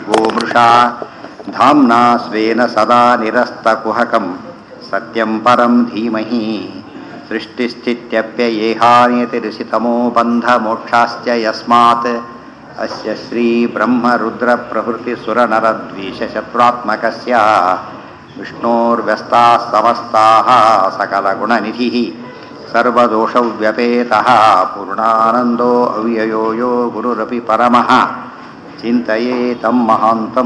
गोमृषा धाम्ना स्वेन सदा निरस्तकुहकं सत्यं परं धीमहि सृष्टिस्थित्यप्ययेहानियतिरिषितमो बन्धमोक्षाश्च यस्मात् अस्य श्रीब्रह्मरुद्रप्रभृतिसुरनरद्वीषशत्रुरात्मकस्य विष्णोर्व्यस्ताः समस्ताः सकलगुणनिधिः सर्वदोषव्यपेतः पूर्णानन्दो अव्ययो यो गुरुरपि परमः ಚಿಂತೆಯೇ ತಮ್ಮ ಮಹಾಂತಂ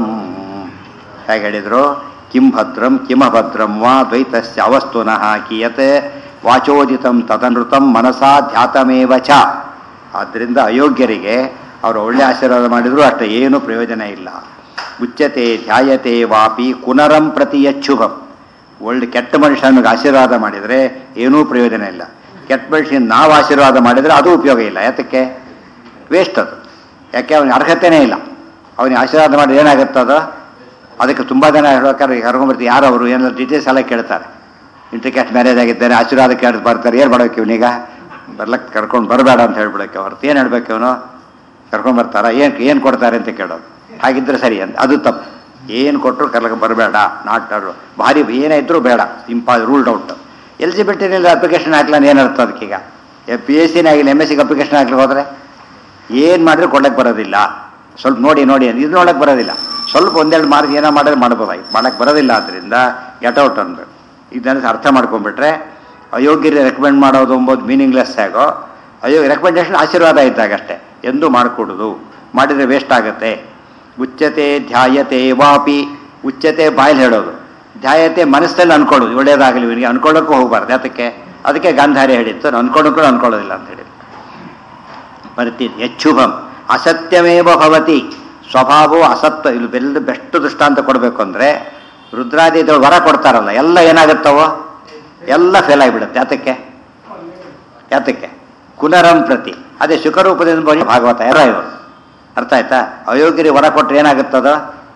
ಹೇಗೆ ಹೇಳಿದ್ರು ಕಿಂ ಭದ್ರಂ ಕಿಮಭದ್ರಂ ವಾ ದ್ವೈತಸ್ಯ ಅವಸ್ತುನಃ ಕಿಯತ್ ವಾಚೋದಿತಂ ತದನೃತಂ ಮನಸಾ ಧ್ಯಾತಮೇವ ಚ ಆದ್ದರಿಂದ ಅಯೋಗ್ಯರಿಗೆ ಅವರು ಒಳ್ಳೆ ಆಶೀರ್ವಾದ ಮಾಡಿದರೂ ಅಷ್ಟೇ ಏನೂ ಪ್ರಯೋಜನ ಇಲ್ಲ ಉಚ್ಚತೆ ಧ್ಯಾಯತೆ ವಾಪಿ ಕುನರಂ ಪ್ರತಿ ಯಚ್ಛುಭಂ ಒಳ್ಳೆ ಕೆಟ್ಟ ಮನುಷ್ಯನಿಗೆ ಆಶೀರ್ವಾದ ಮಾಡಿದರೆ ಏನೂ ಪ್ರಯೋಜನ ಇಲ್ಲ ಕೆಟ್ಟ ಮನುಷ್ಯನ ನಾವು ಆಶೀರ್ವಾದ ಮಾಡಿದರೆ ಅದು ಉಪಯೋಗ ಇಲ್ಲ ಯಾತಕ್ಕೆ ವೇಸ್ಟ್ ಅದು ಯಾಕೆ ಅವನಿಗೆ ಅರ್ಹತೆನೇ ಇಲ್ಲ ಅವನಿಗೆ ಆಶೀರ್ವಾದ ಮಾಡಿ ಏನಾಗುತ್ತದ ಅದಕ್ಕೆ ತುಂಬ ಜನ ಹೇಳ್ಬೇಕಾದ್ರೆ ಕರ್ಕೊಂಡ್ಬರ್ತೀವಿ ಯಾರು ಅವರು ಏನಾದ್ರು ಡೀಟೇಲ್ಸ್ ಎಲ್ಲ ಕೇಳ್ತಾರೆ ಇಂಟರ್ಕ್ಯಾಸ್ಟ್ ಮ್ಯಾರೇಜ್ ಆಗಿದ್ದಾರೆ ಆಶೀರ್ವಾದ ಕೇಳಿ ಬರ್ತಾರೆ ಏನು ಮಾಡ್ಬೇಕು ಇವನೀಗ ಬರ್ಲಕ್ಕೆ ಕರ್ಕೊಂಡು ಬರಬೇಡ ಅಂತ ಹೇಳ್ಬಿಡಕ್ಕೆ ಹೊರತು ಏನು ಹೇಳ್ಬೇಕು ಇವನು ಕರ್ಕೊಂಡು ಬರ್ತಾರ ಏನು ಏನು ಕೊಡ್ತಾರೆ ಅಂತ ಕೇಳೋದು ಹಾಗಿದ್ರೆ ಸರಿ ಅಂತ ಅದು ತಪ್ಪು ಏನು ಕೊಟ್ಟರು ಕರ್ಲಕ್ಕೆ ಬರಬೇಡ ನಾಟ್ ಭಾರಿ ಏನೇ ಇದ್ರೂ ಬೇಡ ಇಂಪಾ ರೂಲ್ಡ್ ಔಟ್ ಎಲಿಜಿಬಿಲಿಟಿನಲ್ಲಿ ಅಪ್ಲಿಕೇಶನ್ ಹಾಕ್ಲಾನ ಏನರ್ಥ ಅದಕ್ಕೀಗ ಪಿ ಎಸ್ ಸಿನೇ ಆಗಿಲ್ಲ ಎಮ್ ಎಸ್ ಸಿಗೆ ಅಪ್ಲಿಕೇಶನ್ ಹಾಕ್ಲಿಕ್ಕೆ ಹೋದರೆ ಏನು ಮಾಡಿದ್ರೆ ಕೊಡಕ್ಕೆ ಬರೋದಿಲ್ಲ ಸ್ವಲ್ಪ ನೋಡಿ ನೋಡಿ ಇದು ನೋಡಕ್ಕೆ ಬರೋದಿಲ್ಲ ಸ್ವಲ್ಪ ಒಂದೆರಡು ಮಾರ್ಕ್ ಏನೋ ಮಾಡಿದ್ರೆ ಮಾಡ್ಬೋದಾಗಿ ಮಾಡಕ್ಕೆ ಬರೋದಿಲ್ಲ ಆದ್ದರಿಂದ ಗೆಟ್ ಔಟ್ ಅನ್ಬೇಕು ಇದನ್ನು ಅರ್ಥ ಮಾಡ್ಕೊಂಡ್ಬಿಟ್ರೆ ಅಯೋಗ್ಯರಿಗೆ ರೆಕಮೆಂಡ್ ಮಾಡೋದು ಎಂಬುದು ಮೀನಿಂಗ್ಲೆಸ್ ಆಗೋ ಅಯ್ಯೋ ರೆಕಮೆಂಡೇಶನ್ ಆಶೀರ್ವಾದ ಇದ್ದಾಗ ಅಷ್ಟೇ ಎಂದೂ ಮಾಡಿಕೊಡೋದು ಮಾಡಿದರೆ ವೇಸ್ಟ್ ಆಗುತ್ತೆ ಉಚ್ಚತೆ ಧ್ಯಾಯತೆ ವಾಪಿ ಉಚ್ಚತೆ ಬಾಯಲ್ಲಿ ಹೇಳೋದು ಧ್ಯಾಯತೆ ಮನಸ್ಸಲ್ಲಿ ಅನ್ಕೊಳ್ಳೋದು ಒಳ್ಳೇದಾಗಲಿ ಇವನಿಗೆ ಅನ್ಕೊಳ್ಳೋಕ್ಕೂ ಹೋಗಬಾರ್ದು ಅದಕ್ಕೆ ಅದಕ್ಕೆ ಗಾಂಧಾರಿ ಹೇಳಿತ್ತು ಅನ್ಕೊಳ್ಳೋಕ್ಕೂ ಅನ್ಕೊಳ್ಳೋದಿಲ್ಲ ಅಂತ ಹೇಳಿ ಬರ್ತೀನಿ ಯಚ್ಛುಭಂ ಅಸತ್ಯಮೇವ ಭವತಿ ಸ್ವಭಾವವು ಅಸತ್ವ ಇಲ್ಲಿ ಬೆಲ್ಲ ಬೆಸ್ಟ್ ದೃಷ್ಟಾಂತ ಕೊಡಬೇಕು ಅಂದರೆ ರುದ್ರಾದಿಗಳು ವರ ಕೊಡ್ತಾರಲ್ಲ ಎಲ್ಲ ಏನಾಗುತ್ತವೋ ಎಲ್ಲ ಫೇಲ್ ಆಗಿಬಿಡುತ್ತೆ ಯಾತಕ್ಕೆ ಯಾತಕ್ಕೆ ಕುನರಂ ಪ್ರತಿ ಅದೇ ಸುಖರೂಪದಿಂದ ಬರೀ ಭಾಗವತ ಯಾರ ಇವರು ಅರ್ಥ ಆಯ್ತಾ ಅಯೋಗ್ಯರಿಗೆ ವರ ಕೊಟ್ಟರೆ ಏನಾಗುತ್ತದ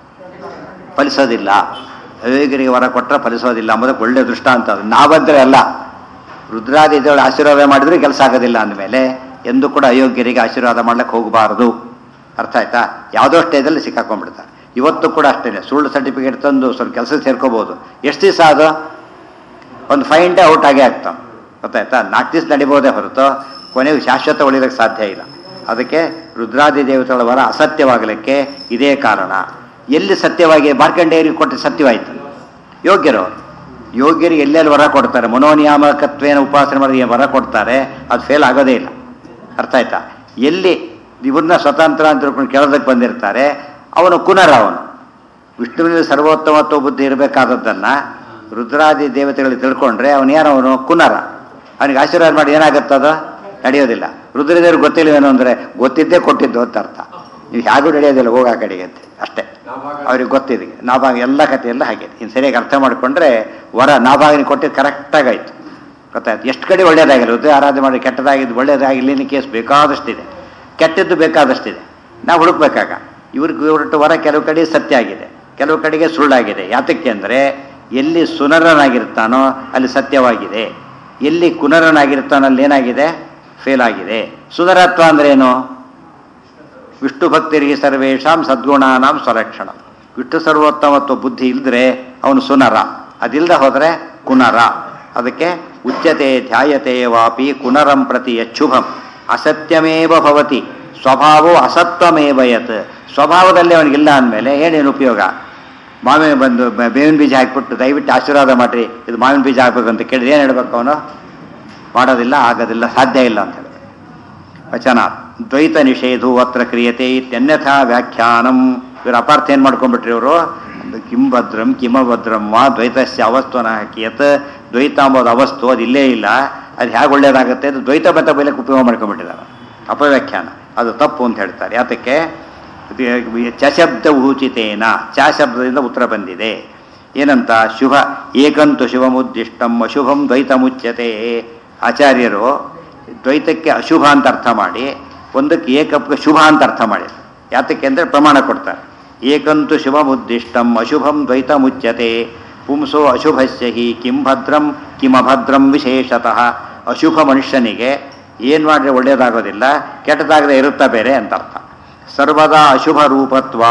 ಫಲಿಸೋದಿಲ್ಲ ಅಯೋಗ್ಯರಿಗೆ ವರ ಕೊಟ್ಟರೆ ಫಲಿಸೋದಿಲ್ಲ ಅಂಬುದಕ್ಕೆ ಒಳ್ಳೆ ದೃಷ್ಟಾಂತ ಅದು ನಾವಂದ್ರೆ ಅಲ್ಲ ರುದ್ರಾದಿಗಳು ಆಶೀರ್ವಾದ ಮಾಡಿದ್ರೆ ಕೆಲಸ ಆಗೋದಿಲ್ಲ ಅಂದಮೇಲೆ ಎಂದು ಕೂಡ ಅಯೋಗ್ಯರಿಗೆ ಆಶೀರ್ವಾದ ಮಾಡ್ಲಿಕ್ಕೆ ಹೋಗಬಾರದು ಅರ್ಥ ಆಯ್ತಾ ಯಾವುದೋ ಸ್ಟೇಜಲ್ಲಿ ಸಿಕ್ಕಾಕೊಂಡ್ಬಿಡ್ತಾರೆ ಇವತ್ತು ಕೂಡ ಅಷ್ಟೇ ಸುಳ್ಳು ಸರ್ಟಿಫಿಕೇಟ್ ತಂದು ಸ್ವಲ್ಪ ಕೆಲಸ ಸೇರ್ಕೋಬೋದು ಎಷ್ಟು ದಿವಸ ಅದು ಒಂದು ಫೈನ್ ಡೇ ಔಟ್ ಆಗೇ ಆಗ್ತಾವ ಗೊತ್ತಾಯ್ತಾ ನಾಲ್ಕು ದಿವಸ ನಡಿಬೋದೇ ಹೊರತು ಕೊನೆಗೆ ಶಾಶ್ವತ ಉಳಿಯೋದಕ್ಕೆ ಸಾಧ್ಯ ಇಲ್ಲ ಅದಕ್ಕೆ ರುದ್ರಾದಿ ದೇವತೆಗಳ ವರ ಅಸತ್ಯವಾಗಲಿಕ್ಕೆ ಇದೇ ಕಾರಣ ಎಲ್ಲಿ ಸತ್ಯವಾಗಿ ಮಾರ್ಕಂಡೇಯರಿಗೆ ಕೊಟ್ಟು ಸತ್ಯವಾಯಿತು ಯೋಗ್ಯರು ಯೋಗ್ಯರಿಗೆ ಎಲ್ಲೆಲ್ಲಿ ವರ ಕೊಡ್ತಾರೆ ಮನೋನಿಯಾಮಕತ್ವೇನ ಉಪಾಸನೆ ಮಾಡಿ ವರ ಕೊಡ್ತಾರೆ ಅದು ಫೇಲ್ ಆಗೋದೇ ಇಲ್ಲ ಅರ್ಥ ಆಯ್ತಾ ಎಲ್ಲಿ ಇವ್ರನ್ನ ಸ್ವತಂತ್ರ ಅಂತ ತಿಳ್ಕೊಂಡು ಕೇಳೋದಕ್ಕೆ ಬಂದಿರ್ತಾರೆ ಅವನು ಕುನರ ಅವನು ವಿಷ್ಣುವಿನಲ್ಲಿ ಸರ್ವೋತ್ತಮತ್ವ ಬುದ್ಧಿ ಇರಬೇಕಾದದ್ದನ್ನು ರುದ್ರಾದಿ ದೇವತೆಗಳಿಗೆ ತಿಳ್ಕೊಂಡ್ರೆ ಅವನು ಏನವನು ಕುನರ ಅವನಿಗೆ ಆಶೀರ್ವಾದ ಮಾಡಿ ಏನಾಗುತ್ತದ ನಡೆಯೋದಿಲ್ಲ ರುದ್ರದೇವ್ರಿಗೆ ಗೊತ್ತಿಲ್ಲವೇನು ಅಂದರೆ ಗೊತ್ತಿದ್ದೇ ಕೊಟ್ಟಿದ್ದು ಅಂತ ಅರ್ಥ ನೀವು ಹೇಗೂ ನಡೆಯೋದಿಲ್ಲ ಹೋಗೋ ಕಡೆಗೆ ಅಂತ ಅಷ್ಟೇ ಅವ್ರಿಗೆ ಗೊತ್ತಿದೆ ನಾಭಾಗ ಎಲ್ಲ ಕಥೆಯೆಲ್ಲ ಹಾಗೆ ಇನ್ನು ಸರಿಯಾಗಿ ಅರ್ಥ ಮಾಡಿಕೊಂಡ್ರೆ ವರ ನಾಭಾಗಿನ ಕೊಟ್ಟಿದ್ದು ಕರೆಕ್ಟಾಗಾಯ್ತು ಗೊತ್ತಾಯ್ತು ಎಷ್ಟು ಕಡೆ ಒಳ್ಳೇದಾಗಿಲ್ಲ ರುದ್ರ ಆರಾಧನೆ ಮಾಡಿ ಕೆಟ್ಟದಾಗಿದ್ದು ಒಳ್ಳೇದಾಗಿಲ್ಲಿನ ಕೇಸ್ ಬೇಕಾದಷ್ಟಿದೆ ಕೆಟ್ಟದ್ದು ಬೇಕಾದಷ್ಟಿದೆ ನಾವು ಹುಡುಕ್ಬೇಕಾಗ ಇವ್ರಿಗೆ ಹೊರಟು ವರ ಕೆಲವು ಕಡೆ ಸತ್ಯ ಆಗಿದೆ ಕೆಲವು ಕಡೆಗೆ ಸುಳ್ಳಾಗಿದೆ ಯಾತಕ್ಕೆ ಅಂದರೆ ಎಲ್ಲಿ ಸುನರನಾಗಿರ್ತಾನೋ ಅಲ್ಲಿ ಸತ್ಯವಾಗಿದೆ ಎಲ್ಲಿ ಕುನರನಾಗಿರ್ತಾನೋ ಅಲ್ಲಿ ಏನಾಗಿದೆ ಫೇಲ್ ಆಗಿದೆ ಸುನರತ್ವ ಅಂದ್ರೇನು ವಿಷ್ಣು ಭಕ್ತರಿಗೆ ಸರ್ವೇಶಾಂ ಸದ್ಗುಣಾನಾಂ ಸ್ವರಕ್ಷಣ ವಿಷ್ಣು ಸರ್ವೋತ್ತಮತ್ವ ಬುದ್ಧಿ ಇಲ್ಲದ್ರೆ ಅವನು ಸುನರ ಅದಿಲ್ಲದೆ ಹೋದರೆ ಕುನರ ಅದಕ್ಕೆ ಉಚ್ಯತೆ ಧ್ಯಾಯತೆ ವಾಪಿ ಕುನರಂ ಪ್ರತಿ ಯಚ್ಛುಭಂ ಅಸತ್ಯಮೇವ ಭವತಿ ಸ್ವಭಾವೋ ಅಸತ್ವಮೇವ ಯತ್ ಸ್ವಭಾವದಲ್ಲಿ ಅವನಿಗಿಲ್ಲ ಅಂದಮೇಲೆ ಏನೇನು ಉಪಯೋಗ ಮಾವಿನ ಬಂದು ಬೇವಿನ ಬೀಜ ಹಾಕಿಬಿಟ್ಟು ದಯವಿಟ್ಟು ಆಶೀರ್ವಾದ ಮಾಡಿರಿ ಇದು ಮಾವಿನ ಬೀಜ ಹಾಕ್ಬೇಕು ಅಂತ ಕೇಳಿದ್ರೆ ಏನು ಹೇಳ್ಬೇಕು ಅವನು ಮಾಡೋದಿಲ್ಲ ಆಗೋದಿಲ್ಲ ಸಾಧ್ಯ ಇಲ್ಲ ಅಂತ ಹೇಳಿ ವಚನ ದ್ವೈತ ನಿಷೇಧು ಅತ್ರ ಕ್ರಿಯತೆ ಇತ್ಯನ್ಯಥಾ ವ್ಯಾಖ್ಯಾನಂ ಇವರು ಅಪಾರ್ಥ ಏನು ಮಾಡ್ಕೊಂಡ್ಬಿಟ್ರಿ ಇವರು ಕಿಂ ಭದ್ರಂ ಕಿಮಭದ್ರಂ ವಾ ದ್ವೈತಸ್ಯ ಅವಸ್ತುನ ಕಿಯತ್ ದ್ವೈತ ಅಂಬೋದು ಅವಸ್ತು ಅದು ಇಲ್ಲೇ ಇಲ್ಲ ಅದು ಹೇಗೆ ಒಳ್ಳೇದಾಗುತ್ತೆ ಅದು ದ್ವೈತ ಮತ ಬೈಲಕ್ಕೆ ಉಪಯೋಗ ಮಾಡ್ಕೊಂಡ್ಬಿಟ್ಟಿದ್ದಾರೆ ಅಪವ್ಯಾಖ್ಯಾನ ಅದು ತಪ್ಪು ಅಂತ ಹೇಳ್ತಾರೆ ಯಾತಕ್ಕೆ ಚಶಬ್ದ ಊಚಿತೇನ ಚ ಶಬ್ದದಿಂದ ಉತ್ತರ ಬಂದಿದೆ ಏನಂತ ಶುಭ ಏಕಂತು ಶುಭಮುದ್ದಿಷ್ಟಂ ಅಶುಭಂ ದ್ವೈತ ಮುಚ್ಯತೆ ಆಚಾರ್ಯರು ದ್ವೈತಕ್ಕೆ ಅಶುಭ ಅಂತ ಅರ್ಥ ಮಾಡಿ ಒಂದಕ್ಕೆ ಏಕಕ್ಕೆ ಶುಭ ಅಂತ ಅರ್ಥ ಮಾಡಿ ಯಾತಕ್ಕೆ ಅಂದರೆ ಪ್ರಮಾಣ ಕೊಡ್ತಾರೆ ಏಕಂತು ಶುಭಮುದ್ದಿಷ್ಟಂ ಅಶುಭಂ ದ್ವೈತ ಮುಚ್ಯತೆ ಪುಂಸೋ ಅಶುಭಸ್ಯ ಹಿ ಕಿಂ ಭದ್ರಂ ಕಿಮಭದ್ರಂ ವಿಶೇಷತಃ ಅಶುಭ ಮನುಷ್ಯನಿಗೆ ಏನು ಮಾಡಿದ್ರೆ ಒಳ್ಳೆಯದಾಗೋದಿಲ್ಲ ಕೆಟ್ಟದಾಗದೆ ಇರುತ್ತಾ ಬೇರೆ ಅಂತ ಅರ್ಥ ಸರ್ವದಾ ಅಶುಭ ರೂಪತ್ವಾತ್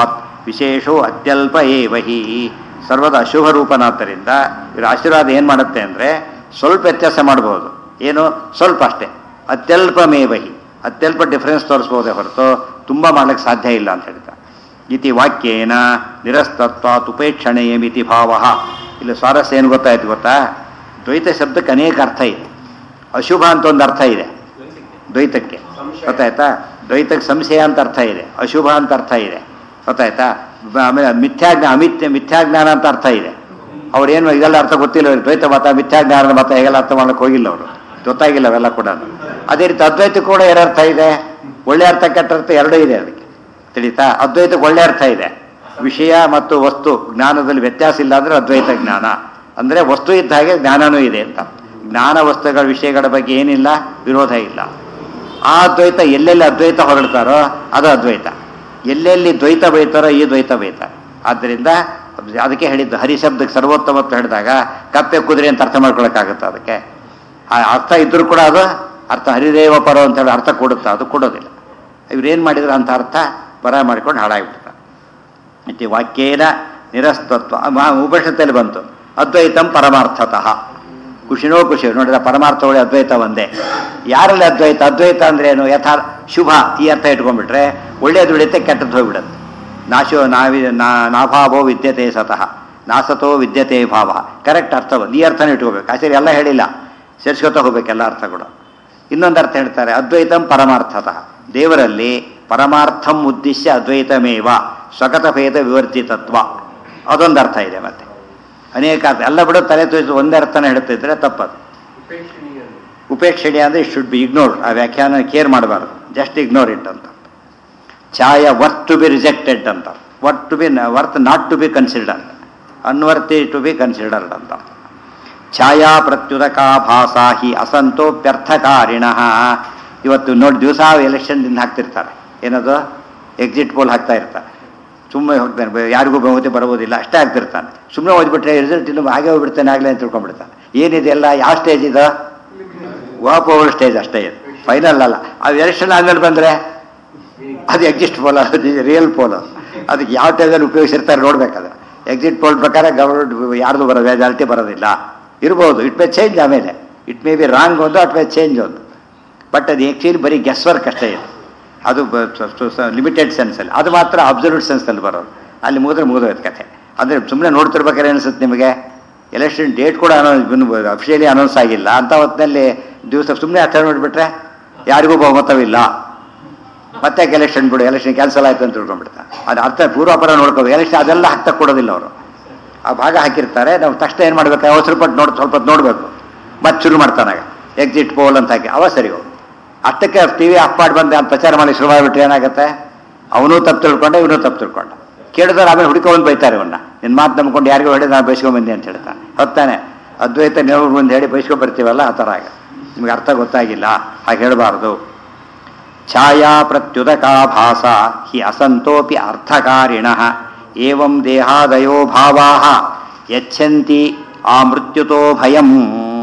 ವಿಶೇಷೋ ಅತ್ಯಲ್ಪ ಏವಹಿ ಸರ್ವದ ಅಶುಭ ರೂಪನಾದ್ದರಿಂದ ಇವ್ರ ಆಶೀರ್ವಾದ ಏನು ಮಾಡುತ್ತೆ ಅಂದರೆ ಸ್ವಲ್ಪ ವ್ಯತ್ಯಾಸ ಮಾಡ್ಬೋದು ಏನು ಸ್ವಲ್ಪ ಅಷ್ಟೇ ಅತ್ಯಲ್ಪ ಮೇವಹಿ ಅತ್ಯಲ್ಪ ಡಿಫರೆನ್ಸ್ ತೋರಿಸ್ಬೋದೇ ಹೊರತು ತುಂಬ ಮಾಡ್ಲಿಕ್ಕೆ ಸಾಧ್ಯ ಇಲ್ಲ ಅಂತ ಹೇಳ್ತಾರೆ ಇತಿ ವಾಕ್ಯೇನ ನಿರಸ್ತತ್ವಾತ್ ಉಪೇಕ್ಷಣೆಯ ಮಿತಿ ಭಾವ ಇಲ್ಲಿ ಸ್ವಾರಸ್ಯ ಏನು ಗೊತ್ತಾಯ್ತು ಗೊತ್ತಾ ದ್ವೈತ ಶಬ್ದಕ್ಕೆ ಅನೇಕ ಅರ್ಥ ಇದೆ ಅಶುಭ ಅಂತ ಒಂದು ಅರ್ಥ ಇದೆ ದ್ವೈತಕ್ಕೆ ಗೊತ್ತಾಯ್ತಾ ದ್ವೈತಕ್ಕೆ ಸಂಶಯ ಅಂತ ಅರ್ಥ ಇದೆ ಅಶುಭ ಅಂತ ಅರ್ಥ ಇದೆ ಗೊತ್ತಾಯ್ತಾ ಬ- ಆಮೇಲೆ ಮಿಥ್ಯಾಜ್ಞ ಅಮಿಥ್ಯ ಮಿಥ್ಯಾಜ್ಞಾನ ಅಂತ ಅರ್ಥ ಇದೆ ಅವ್ರೇನು ಇದೆಲ್ಲ ಅರ್ಥ ಗೊತ್ತಿಲ್ಲ ಅವ್ರಿಗೆ ದ್ವೈತ ಮತ ಮಿಥ್ಯಾಜ್ಞಾನದ ಮತ ಹೇಗೆಲ್ಲ ಅರ್ಥ ಮಾಡಕ್ಕೆ ಹೋಗಿಲ್ಲ ಅವರು ಗೊತ್ತಾಗಿಲ್ಲ ಅವೆಲ್ಲ ಕೂಡ ಅದೇ ರೀತಿ ಅದ್ವೈತ ಕೂಡ ಎರಡು ಅರ್ಥ ಇದೆ ಒಳ್ಳೆ ಅರ್ಥ ಕೆಟ್ಟ ಅರ್ಥ ಎರಡೂ ಇದೆ ಅದಕ್ಕೆ ತಿಳಿತಾ ಅದ್ವೈತಕ್ಕೆ ಒಳ್ಳೆ ಅರ್ಥ ಇದೆ ವಿಷಯ ಮತ್ತು ವಸ್ತು ಜ್ಞಾನದಲ್ಲಿ ವ್ಯತ್ಯಾಸ ಇಲ್ಲ ಅಂದ್ರೆ ಅದ್ವೈತ ಜ್ಞಾನ ಅಂದ್ರೆ ವಸ್ತು ಇದ್ದ ಹಾಗೆ ಜ್ಞಾನನೂ ಇದೆ ಅಂತ ಜ್ಞಾನ ವಸ್ತುಗಳ ವಿಷಯಗಳ ಬಗ್ಗೆ ಏನಿಲ್ಲ ವಿರೋಧ ಇಲ್ಲ ಆ ಅದ್ವೈತ ಎಲ್ಲೆಲ್ಲಿ ಅದ್ವೈತ ಹೊರಡ್ತಾರೋ ಅದು ಅದ್ವೈತ ಎಲ್ಲೆಲ್ಲಿ ದ್ವೈತ ಬೈತಾರೋ ಈ ದ್ವೈತ ಬೈತ ಆದ್ದರಿಂದ ಅದಕ್ಕೆ ಹೇಳಿದ್ದು ಹರಿಶಬ್ದಕ್ಕೆ ಸರ್ವೋತ್ತಮತ್ವ ಹೇಳಿದಾಗ ಕಪ್ಪೆ ಕುದುರೆ ಅಂತ ಅರ್ಥ ಮಾಡ್ಕೊಳಕ್ಕಾಗುತ್ತೆ ಅದಕ್ಕೆ ಆ ಅರ್ಥ ಇದ್ರೂ ಕೂಡ ಅದು ಅರ್ಥ ಹರಿದೇವ ಪರ ಅಂತ ಹೇಳಿ ಅರ್ಥ ಕೊಡುತ್ತಾ ಅದು ಕೊಡೋದಿಲ್ಲ ಇವ್ರೇನು ಮಾಡಿದ್ರು ಅಂತ ಅರ್ಥ ಪರ ಮಾಡ್ಕೊಂಡು ಹಾಳಾಗ್ಬಿಡ್ತಾರೆ ಇತಿ ವಾಕ್ಯೇನ ನಿರಸ್ತತ್ವ ಮ- ಉಪನಿಷತ್ತಲ್ಲಿ ಬಂತು ಅದ್ವೈತಂ ಪರಮಾರ್ಥತಃ ಖುಷಿನೋ ಖುಷಿ ನೋಡಿದ್ರೆ ಪರಮಾರ್ಥ ಒಳ್ಳೆ ಅದ್ವೈತ ಒಂದೇ ಯಾರಲ್ಲಿ ಅದ್ವೈತ ಅದ್ವೈತ ಅಂದ್ರೆ ಏನು ಯಥಾರ್ ಶುಭ ಈ ಅರ್ಥ ಇಟ್ಕೊಂಡ್ಬಿಟ್ರೆ ಒಳ್ಳೇದು ಉಳಿಯುತ್ತೆ ಕೆಟ್ಟದ್ದು ಹೋಗ್ಬಿಡುತ್ತೆ ನಾಶೋ ನಾವಿ ನಾ- ನಾಭಾವೋ ವಿದ್ಯತೆ ಸತಃ ನಾಸತೋ ವಿದ್ಯತೆ ಭಾವ ಕರೆಕ್ಟ್ ಅರ್ಥ ಬಂದು ಈ ಅರ್ಥನೇ ಇಟ್ಕೋಬೇಕು ಆಚಾರ್ಯ ಎಲ್ಲ ಹೇಳಿಲ್ಲ ಸೇರ್ಸ್ಕೊತಾ ಹೋಗ್ಬೇಕು ಎಲ್ಲ ಅರ್ಥಗಳು ಇನ್ನೊಂದು ಅರ್ಥ ಹೇಳ್ತಾರೆ ಅದ್ವೈತಂ ಪರಮಾರ್ಥತಃ ದೇವರಲ್ಲಿ ಪರಮಾರ್ಥಂ ಉದ್ದೇಶ್ಯ ಅದ್ವೈತಮೇವ ಸ್ವಗತ ಭೇದ ವಿವರ್ಜಿತತ್ವ ಅದೊಂದು ಅರ್ಥ ಇದೆ ಮತ್ತೆ ಅನೇಕ ಅರ್ಥ ಎಲ್ಲ ಬಿಡೋ ತಲೆ ತೋರಿಸಿ ಒಂದೇ ಅರ್ಥನ ಹೇಳ್ತಿದ್ರೆ ತಪ್ಪದು ಉಪೇಕ್ಷಣೀಯ ಅಂದರೆ ಶುಡ್ ಬಿ ಇಗ್ನೋರ್ ಆ ವ್ಯಾಖ್ಯಾನ ಕೇರ್ ಮಾಡಬಾರ್ದು ಜಸ್ಟ್ ಇಗ್ನೋರ್ ಇಟ್ ಅಂತ ಛಾಯ ವರ್ತ್ ಟು ಬಿ ರಿಜೆಕ್ಟೆಡ್ ಅಂತ worth to be worth not to be considered unworthy to be considered ಅಂತ ಛಾಯಾ ಪ್ರತ್ಯುದಕಾಭಾಸ ಹಿ ಅಸಂತೋಪ್ಯರ್ಥಕಾರಿಣ ಇವತ್ತು ನೋಡಿ ದಿವಸ ಎಲೆಕ್ಷನ್ ದಿನ ಹಾಕ್ತಿರ್ತಾರೆ ಏನದು ಎಕ್ಸಿಟ್ ಪೋಲ್ ಹಾಕ್ತಾ ಇರ್ತಾರೆ ಸುಮ್ಮನೆ ಹೋಗ್ತಾನೆ ಬ- ಯಾರಿಗೂ ಬಹುಮತಿ ಬರಬಹುದಿಲ್ಲ ಅಷ್ಟೇ ಆಗ್ತಿರ್ತಾನೆ ಸುಮ್ಮನೆ ಓದ್ಬಿಟ್ರೆ ರಿಸಲ್ಟ್ ಇನ್ನು ಹಾಗೆ ಹೋಗ್ಬಿಡ್ತಾನೆ ಆಗಲೇ ಅಂತ ತಿಳ್ಕೊಂಡ್ಬಿಡ್ತಾನೆ ಏನಿದೆ ಎಲ್ಲ ಯಾವ ಸ್ಟೇಜ್ ಇದು ಓಪೋವಲ್ ಸ್ಟೇಜ್ ಅಷ್ಟೇ ಇದು ಫೈನಲ್ ಅಲ್ಲ ಅದು ಎಲೆಕ್ಷನ್ ಆದ್ಮೇಲೆ ಬಂದರೆ ಅದು ಎಕ್ಸಿಟ್ ಪೋಲ್ ಅದು ರಿಯಲ್ ಪೋಲ್ ಅದಕ್ಕೆ ಯಾವ ಟೈಮಲ್ಲಿ ಉಪಯೋಗಿಸಿರ್ತಾರೆ ನೋಡ್ಬೇಕಾದ್ರೆ ಎಕ್ಸಿಟ್ ಪೋಲ್ ಪ್ರಕಾರ ಗವರ್ಮೆಂಟ್ ಯಾರ್ದು ಬರೋದು ಮೆಜಾರಿಟಿ ಬರೋದಿಲ್ಲ ಇರ್ಬೋದು ಇಟ್ ಮೇ ಚೇಂಜ್ ಆಮೇಲೆ ಇಟ್ ಮೇ ಬಿ ರಾಂಗ್ ಒಂದು ಅಟ್ ಮೇ ಚೇಂಜ್ ಒಂದು ಬಟ್ ಅದು ಆ್ಯಕ್ಚುಲಿ ಬರೀ ಗೆಸ್ ವರ್ಕ್ ಅಷ್ಟೇ ಇದೆ ಅದು ಲಿಮಿಟೆಡ್ ಸೆನ್ಸಲ್ಲಿ ಅದು ಮಾತ್ರ ಅಬ್ಸಲ್ಯೂಟ್ ಸೆನ್ಸಲ್ಲಿ ಬರೋದು ಅಲ್ಲಿ ಮುಗಿದ್ರೆ ಮುಗಿದೋಯ್ತು ಕಥೆ ಅಂದರೆ ಸುಮ್ಮನೆ ನೋಡ್ತಿರ್ಬೇಕಾದ್ರೆ ಅನಿಸುತ್ತೆ ನಿಮಗೆ ಎಲೆಕ್ಷನ್ ಡೇಟ್ ಕೂಡ ಅನೌನ್ಸ್ ಅಫಿಷಿಯಲಿ ಅನೌನ್ಸ್ ಆಗಿಲ್ಲ ಅಂತ ಹೊತ್ತಿನಲ್ಲಿ ದಿವಸ ಸುಮ್ಮನೆ ಅರ್ಥ ನೋಡಿಬಿಟ್ರೆ ಯಾರಿಗೂ ಬಹುಮತವಿಲ್ಲ ಮತ್ತೆ ಎಲೆಕ್ಷನ್ ಬಿಡು ಎಲೆಕ್ಷನ್ ಕ್ಯಾನ್ಸಲ್ ಆಯ್ತು ಅಂತ ತಿಳ್ಕೊಂಡ್ಬಿಡ್ತಾ ಅದು ಅರ್ಥ ಪೂರ್ವಾಪರ ನೋಡ್ಕೋಬೇಕು ಎಲೆಕ್ಷನ್ ಅದೆಲ್ಲ ಹಾಕ್ತಾ ಕೊಡೋದಿಲ್ಲ ಅವರು ಆ ಭಾಗ ಹಾಕಿರ್ತಾರೆ ನಾವು ತಕ್ಷಣ ಏನು ಮಾಡ್ಬೇಕು ಅವಸರ ಪಟ್ಟು ನೋಡಿ ಸ್ವಲ್ಪ ಹೊತ್ತು ನೋಡಬೇಕು ಮತ್ತೆ ಶುರು ಮಾಡ್ತಾನಾಗ ಎಕ್ಸಿಟ್ ಪೋಲ್ ಅಂತ ಹಾಕಿ ಅವ ಸರಿ ಹೋಗು ಅಷ್ಟಕ್ಕೆ ಟಿ ವಿ ಆಫ್ ಮಾಡಿ ಬಂದೆ ಅಂತ ಪ್ರಚಾರ ಮಾಡಿ ಶುರುವಾಗ್ಬಿಟ್ರೆ ಏನಾಗುತ್ತೆ ಅವನು ತಪ್ಪು ತಿಳ್ಕೊಂಡ ಇವನು ತಪ್ಪು ತಿಳ್ಕೊಂಡ ಕೇಳಿದ್ರೆ ಆಮೇಲೆ ಹುಡುಕೊಂಡು ಬೈತಾರೆ ಇವನ್ನ ನಿನ್ನ ಮಾತು ನಂಬ್ಕೊಂಡು ಯಾರಿಗೂ ಹೇಳಿ ನಾನು ಬೈಸ್ಕೊಂಡ್ಬಂದೆ ಅಂತ ಹೇಳ್ತಾನೆ ಹೊತ್ತಾನೆ ಅದ್ವೈತ ನೀವು ಮುಂದೆ ಹೇಳಿ ಬೈಸ್ಕೊಂಡ್ ಬರ್ತೀವಲ್ಲ ಆ ಥರ ಆಗ ನಿಮ್ಗೆ ಅರ್ಥ ಗೊತ್ತಾಗಿಲ್ಲ ಹಾಗೆ ಹೇಳಬಾರ್ದು ಛಾಯಾ ಪ್ರತ್ಯುದಕಾಭಾಸ ಹಿ ಅಸಂತೋಪಿ ಅರ್ಥಕಾರಿಣ ಏವಂ ದೇಹಾದಯೋ ಭಾವಾ ಯಚ್ಛಂತಿ ಆ ಮೃತ್ಯುತೋ ಭಯಂ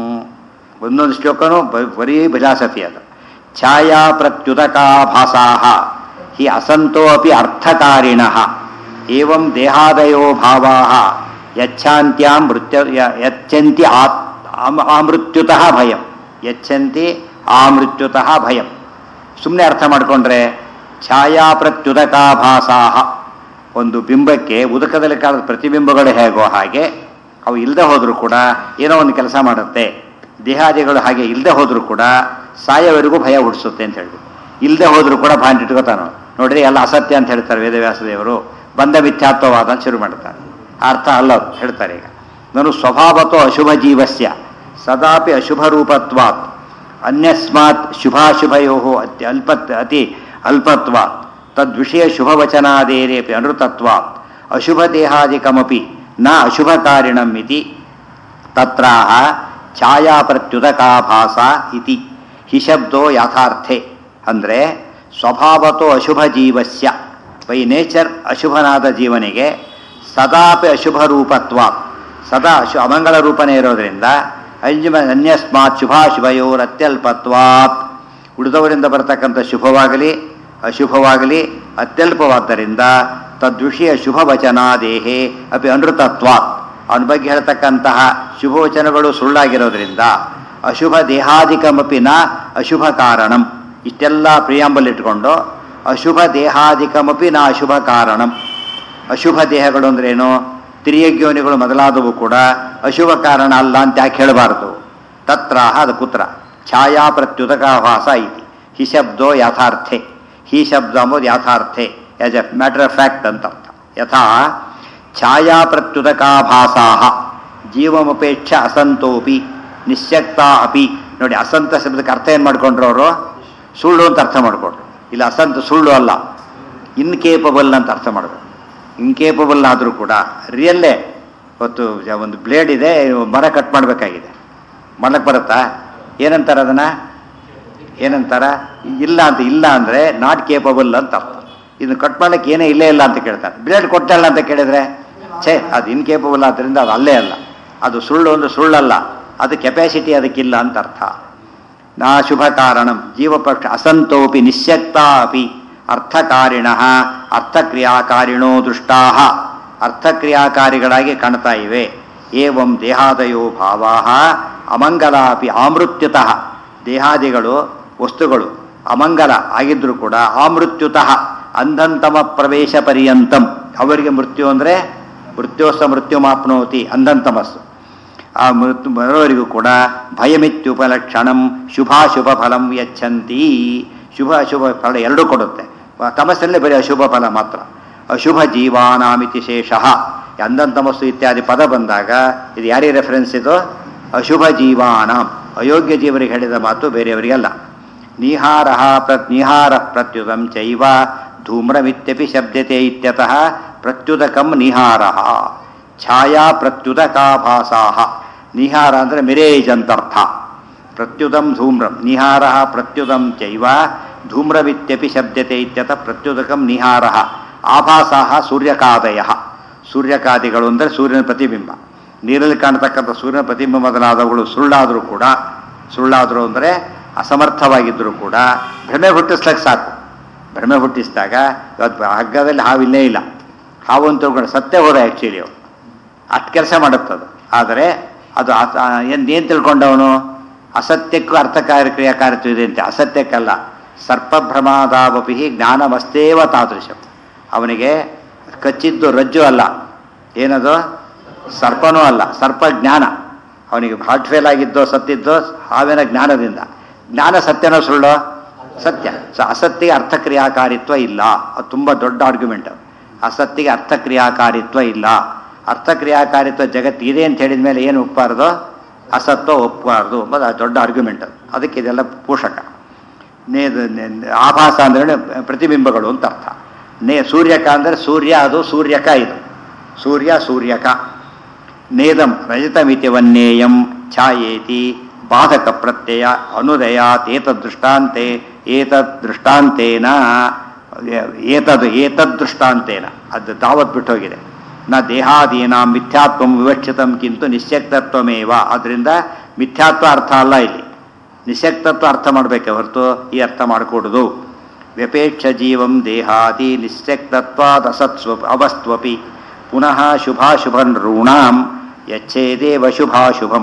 ಒಂದೊಂದು ಶ್ಲೋಕನೂ ಬ- ಬರೀ ಭಜಾಸತಿ ಅದು ಛಾಯಾ ಪ್ರತ್ಯುದಕಾಭಾಸಾ ಹಿ ಅಸಂತೋ ಅಪಿ ಅರ್ಥಕಾರಿಣ ಏವಂ ದೇಹಾದಯೋ ಭಾವಾ ಯಚ್ಛಾಂತ್ಯಾಂ ಮೃತ್ಯ ಯ- ಯಚ್ಛಂತಿ ಆತ್ ಆಮ್- ಆಮೃತ್ಯುತಃ ಭಯಂ ಯಚ್ಛಂತಿ ಆಮೃತ್ಯುತಃ ಭಯಂ ಸುಮ್ಮನೆ ಅರ್ಥ ಮಾಡಿಕೊಂಡ್ರೆ ಛಾಯಾ ಪ್ರತ್ಯುದಕಾಭಾಸಾಹ ಒಂದು ಬಿಂಬಕ್ಕೆ ಉದಕದಲ್ಲಿ ಕಾಲದ ಪ್ರತಿಬಿಂಬಗಳು ಹೇಗೋ ಹಾಗೆ ಅವು ಇಲ್ಲದೆ ಹೋದರೂ ಕೂಡ ಏನೋ ಒಂದು ಕೆಲಸ ಮಾಡುತ್ತೆ ದೇಹಾದಿಗಳು ಹಾಗೆ ಇಲ್ಲದೆ ಹೋದರೂ ಕೂಡ ಸಾಯೋವರೆಗೂ ಭಯ ಹುಟ್ಟಿಸುತ್ತೆ ಅಂತ ಹೇಳ್ಬಿಟ್ಟು ಇಲ್ಲದೆ ಹೋದರೂ ಕೂಡ ಭಾಂಡ್ ಇಟ್ಕೋತಾನ ನೋಡ್ರಿ ಎಲ್ಲ ಅಸತ್ಯ ಅಂತ ಹೇಳ್ತಾರೆ ವೇದವ್ಯಾಸದೇವರು ಬಂದ ಮಿಥ್ಯಾತ್ವವಾದ ಅಂತ ಶುರು ಮಾಡ್ತಾರೆ ಆ ಅರ್ಥ ಅಲ್ಲ ಅದು ಹೇಳ್ತಾರೆ ಈಗ ನಾನು ಸ್ವಭಾವತೋ ಅಶುಭ ಜೀವಸ್ಯ ಸದಾಪಿ ಅಶುಭ ರೂಪತ್ವಾತ್ ಅನ್ಯಸ್ಮಾತ್ ಶುಭಾಶುಭಯೋ ಅತ್ಯ ಅಲ್ಪ ಅತಿ ಅಲ್ಪತ್ವಾತ್ ತದ್ವಿಷಯ ಶುಭವಚನಾದೇರೇಪಿ ಅನೃತತ್ವಾತ್ ಅಶುಭ ದೇಹಾದಿಕಮಪಿ ನ ಅಶುಭಕಾರಿಣಂ ಇತಿ ತತ್ರಾಹ ಛಾಯಾಪ್ರತ್ಯುದಕಾಭಾಸ ಇತಿ ಹಿ ಶಬ್ದೋ ಯಥಾರ್ಥೆ ಅಂದರೆ ಸ್ವಭಾವತೋ ಅಶುಭ ಜೀವಸ್ಯ ಬೈ ನೇಚರ್ ಅಶುಭನಾದ ಜೀವನಿಗೆ ಸದಾಪಿ ಅಶುಭ ರೂಪತ್ವ ಸದಾ ಅಶು ಅಮಂಗಳ ರೂಪನೇ ಇರೋದ್ರಿಂದ ಅಂಜುಮ ಅನ್ಯಸ್ಮಾತ್ ಶುಭಾಶುಭಯೋರ್ ಅತ್ಯಲ್ಪತ್ವಾತ್ ಉಳಿದವರಿಂದ ಬರ್ತಕ್ಕಂಥ ಶುಭವಾಗಲಿ ಅಶುಭವಾಗಲಿ ಅತ್ಯಲ್ಪವಾದ್ದರಿಂದ ತದ್ವಿಷಯ ಶುಭವಚನಾದೇಹೇ ಅಪಿ ಅನೃತತ್ವಾತ್ ಅವನ ಬಗ್ಗೆ ಹೇಳ್ತಕ್ಕಂತಹ ಶುಭವಚನಗಳು ಸುಳ್ಳಾಗಿರೋದ್ರಿಂದ ಅಶುಭ ದೇಹಾದಿಕಮಪಿ ನ ಅಶುಭ ಕಾರಣಂ ಇಷ್ಟೆಲ್ಲ ಪ್ರಿಯಾಂಬಲ್ ಇಟ್ಕೊಂಡು ಅಶುಭ ದೇಹಾದಿಕಮಪಿ ನ ಅಶುಭ ಕಾರಣಂ ಅಶುಭ ದೇಹಗಳು ಅಂದ್ರೇನು ತಿರಿಯಗ್ಯೋನಿಗಳು ಮೊದಲಾದವು ಕೂಡ ಅಶುಭ ಕಾರಣ ಅಲ್ಲ ಅಂತ ಯಾಕೆ ಹೇಳಬಾರದು ತತ್ರ ಅದು ಕುತ್ರ ಛಾಯಾ ಪ್ರತ್ಯುತಕಾಭಾಸ ಇತಿ ಹಿ ಶಬ್ದೋ ಯಥಾರ್ಥೆ ಹಿ ಶಬ್ದ ಅಂಬೋದು ಯಥಾರ್ಥೆ as a matter of fact ಅಂತ ಅರ್ಥ ಯಥಾ ಛಾಯಾ ಪ್ರತ್ಯುತಕಾಭಾಸಾ ಜೀವಮಪೇಕ್ಷ ಅಸಂತೋಪಿ ನಿಶ್ಯಕ್ತ ಅಪಿ ನೋಡಿ ಅಸಂತ ಶಬ್ದಕ್ಕೆ ಅರ್ಥ ಏನು ಮಾಡ್ಕೊಂಡ್ರು ಅವರು ಸುಳ್ಳು ಅಂತ ಅರ್ಥ ಮಾಡ್ಕೊಂಡ್ರು ಇಲ್ಲ ಅಸಂತ ಸುಳ್ಳು ಅಲ್ಲ ಇನ್ಕೇಪಬಲ್ ಅಂತ ಅರ್ಥ ಮಾಡಬೇಕು ಇನ್ಕೇಪಬಲ್ ಆದರೂ ಕೂಡ ರಿಯಲ್ಲೇ ಇವತ್ತು ಒಂದು ಬ್ಲೇಡ್ ಇದೆ ಮರ ಕಟ್ ಮಾಡಬೇಕಾಗಿದೆ ಮಾಡಕ್ಕೆ ಬರುತ್ತಾ ಏನಂತಾರೆ ಅದನ್ನು ಏನಂತಾರ ಇಲ್ಲ ಅಂತ ಇಲ್ಲ ಅಂದರೆ ನಾಟ್ ಕೇಪಬಲ್ ಅಂತ ಅರ್ಥ ಇದನ್ನು ಕಟ್ ಮಾಡ್ಲಿಕ್ಕೆ ಏನೇ ಇಲ್ಲೇ ಇಲ್ಲ ಅಂತ ಕೇಳ್ತಾರೆ ಬ್ಲೇಡ್ ಕೊಟ್ಟಲ್ಲ ಅಂತ ಕೇಳಿದ್ರೆ ಛೇ ಅದು ಇನ್ಕೇಪಬಲ್ ಆದ್ದರಿಂದ ಅದು ಅಲ್ಲೇ ಅಲ್ಲ ಅದು ಸುಳ್ಳು ಅಂದ್ರೆ ಸುಳ್ಳಲ್ಲ ಅದು ಕೆಪಾಸಿಟಿ ಅದಕ್ಕಿಲ್ಲ ಅಂತ ಅರ್ಥ ನಾ ಶುಭ ಕಾರಣಂ ಜೀವಪಕ್ಷ ಅಸಂತೋಪಿ ನಿಶ್ಯಕ್ತ ಅಪಿ ಅರ್ಥಕಾರಿಣ ಅರ್ಥಕ್ರಿಯಾಕಾರಿಣೋ ದೃಷ್ಟಾ ಅರ್ಥಕ್ರಿಯಾಕಾರಿಗಳಾಗಿ ಕಾಣ್ತಾ ಇವೆ ಏವಂ ದೇಹಾದಯೋ ಭಾವಾ ಅಮಂಗಲ ಅಪಿ ಆಮೃತ್ಯುತಃ ದೇಹಾದಿಗಳು ವಸ್ತುಗಳು ಅಮಂಗಲ ಆಗಿದ್ರೂ ಕೂಡ ಆಮೃತ್ಯುತಃ ಅಂಧಂತಮ ಪ್ರವೇಶ ಪರ್ಯಂತಂ ಅವರಿಗೆ ಮೃತ್ಯು ಅಂದರೆ ಮೃತ್ಯೋಸ್ತ ಮೃತ್ಯು ಮಾಪ್ನೋತಿ ಅಂಧಂತಮಸ್ಸು ಆ ಮೃತ್ಯು ಬರೋವರಿಗೂ ಕೂಡ ಭಯಮಿತ್ಯುಪಲಕ್ಷಣಂ ಶುಭಾಶುಭ ಫಲಂ ಯಚ್ಚಂತಿ ಶುಭ ಅಶುಭ ಫಲ ಎರಡೂ ಕೊಡುತ್ತೆ ತಮಸ್ಸಲ್ಲೇ ಬರೀ ಅಶುಭ ಫಲ ಮಾತ್ರ ಅಶುಭ ಜೀವಾನಾಮಿತಿ ಶೇಷ ಅಂಧಂತಮಸ್ಸು ಇತ್ಯಾದಿ ಪದ ಬಂದಾಗ ಇದು ಯಾರಿಗೆ ರೆಫರೆನ್ಸ್ ಇದು ಅಶುಭ ಜೀವಾನಾಂ ಅಯೋಗ್ಯ ಜೀವರಿಗೆ ಹೇಳಿದ ಮಾತು ಬೇರೆಯವರಿಗಲ್ಲ ನಿಹಾರ ಪ್ರ ನಿಹಾರ ಪ್ರತ್ಯುತಂ ಚೈವ ಧೂಮ್ರಮಿತ್ಯಪಿ ಶಬ್ದತೆ ಇತ್ಯತಃ ಪ್ರತ್ಯುದಕಂ ನಿಹಾರ ಛಾಯಾ ಪ್ರತ್ಯುದಕಾಭಾಸಾ ನಿಹಾರ ಅಂದರೆ ಮಿರೇಜ್ ಅಂತರ್ಥ ಪ್ರತ್ಯುದಂ ಧೂಮ್ರಂ ನಿಹಾರ ಪ್ರತ್ಯುದಂ ಚೈವ ಧೂಮ್ರಮಿತ್ಯಪಿ ಶಬ್ದತೆ ಇತ್ಯತ ಪ್ರತ್ಯುದಕಂ ನಿಹಾರ ಆಭಾಸಾ ಸೂರ್ಯಕಾದಯ ಸೂರ್ಯಕಾದಿಗಳು ಅಂದರೆ ಸೂರ್ಯನ ಪ್ರತಿಬಿಂಬ ನೀರಲ್ಲಿ ಕಾಣತಕ್ಕಂಥ ಸೂರ್ಯನ ಪ್ರತಿಬಿಂಬ ಮೊದಲಾದವುಗಳು ಸುಳ್ಳಾದರೂ ಕೂಡ ಸುಳ್ಳಾದರೂ ಅಂದರೆ ಅಸಮರ್ಥವಾಗಿದ್ದರೂ ಕೂಡ ಭ್ರಮೆ ಹುಟ್ಟಿಸ್ಲಿಕ್ಕೆ ಸಾಕು ಭ್ರಮೆ ಹುಟ್ಟಿಸಿದಾಗ ಇವತ್ತು ಹಗ್ಗದಲ್ಲಿ ಹಾವಿಲ್ಲೇ ಇಲ್ಲ ಹಾವು ಅಂತ ತಿಳ್ಕೊಂಡು ಸತ್ಯ ಹೋದ ಆ್ಯಕ್ಚುಲಿ ಅವು ಅಷ್ಟು ಕೆಲಸ ಮಾಡುತ್ತದು ಆದರೆ ಅದು ಏನು ಏನು ತಿಳ್ಕೊಂಡವನು ಅಸತ್ಯಕ್ಕೂ ಅರ್ಥಕಾರಿ ಕ್ರಿಯಾಕಾರಿತ್ವ ಇದೆ ಅಂತೆ ಅಸತ್ಯಕ್ಕಲ್ಲ ಸರ್ಪಭ್ರಮಾದಾವಪಿ ಜ್ಞಾನಮಸ್ತೇವ ತಾದೃಶಂ ಅವನಿಗೆ ಕಚ್ಚಿದ್ದು ರಜ್ಜು ಅಲ್ಲ ಏನದು ಸರ್ಪನೂ ಅಲ್ಲ ಸರ್ಪ ಜ್ಞಾನ ಅವನಿಗೆ ಹಾರ್ಟ್ ಫೇಲ್ ಆಗಿದ್ದೋ ಸತ್ತಿದ್ದೋ ಹಾವಿನ ಜ್ಞಾನದಿಂದ ಜ್ಞಾನ ಸತ್ಯನೋ ಸುಳ್ಳೋ ಸತ್ಯ ಸೊ ಅಸತ್ತಿಗೆ ಅರ್ಥಕ್ರಿಯಾಕಾರಿತ್ವ ಇಲ್ಲ ಅದು ತುಂಬ ದೊಡ್ಡ ಆರ್ಗ್ಯುಮೆಂಟ್ ಅಸತ್ತಿಗೆ ಅರ್ಥಕ್ರಿಯಾಕಾರಿತ್ವ ಇಲ್ಲ ಅರ್ಥಕ್ರಿಯಾಕಾರಿತ್ವ ಜಗತ್ತಿದೆ ಅಂತ ಹೇಳಿದ ಮೇಲೆ ಏನು ಒಪ್ಪಬಾರ್ದು ಅಸತ್ವ ಒಪ್ಪಬಾರ್ದು ಎಂಬುದು ಅದು ದೊಡ್ಡ ಆರ್ಗ್ಯುಮೆಂಟ್ ಅದು ಅದಕ್ಕೆ ಇದೆಲ್ಲ ಪೋಷಕ ನೇ ಆಭಾಸ ಅಂದರೆ ಪ್ರತಿಬಿಂಬಗಳು ಅಂತ ಅರ್ಥ ನೇ ಸೂರ್ಯಕ ಅಂದರೆ ಸೂರ್ಯ ಅದು ಸೂರ್ಯಕ ಇದು ಸೂರ್ಯ ಸೂರ್ಯಕ ನೇದಂ ರಜತಮಿತಿವನ್ನೇಯಂ ಛಾಯೇತಿ ಬಾಧಕ ಪ್ರತ್ಯಯ ಅನುದಯಾತ್ ಏತದೃಷ್ಟಾಂತೆ ಏತದೃಷ್ಟಾಂತೇನ ಏತದ್ ಏತದೃಷ್ಟಾಂತೇನ ಅದು ದಾವತ್ ಬಿಟ್ಟು ಹೋಗಿದೆ ನ ದೇಹಾದೀನ ಮಿಥ್ಯಾತ್ವ ವಿವಕ್ಷಿತಂ ಕಿಂತು ನಿಶ್ಯಕ್ತತ್ವಮೇವ ಅದರಿಂದ ಮಿಥ್ಯಾತ್ವ ಅರ್ಥ ಅಲ್ಲ ಇಲ್ಲಿ ನಿಶಕ್ತತ್ವ ಅರ್ಥ ಮಾಡಬೇಕೆ ಹೊರತು ಈ ಅರ್ಥ ಮಾಡಿಕೊಡುದು ವ್ಯಪೇಕ್ಷ ಜೀವಂ ದೇಹಾದಿ ನಿಶ್ಯಕ್ತತ್ವಾದ ಅಸತ್ಸ್ವ ಅವಸ್ತ್ವಪಿ ಪುನಃ ಶುಭಾಶುಭನ್ ಋಣಾಂ ಯಚ್ಛೇದೇವ ಶುಭಾಶುಭಂ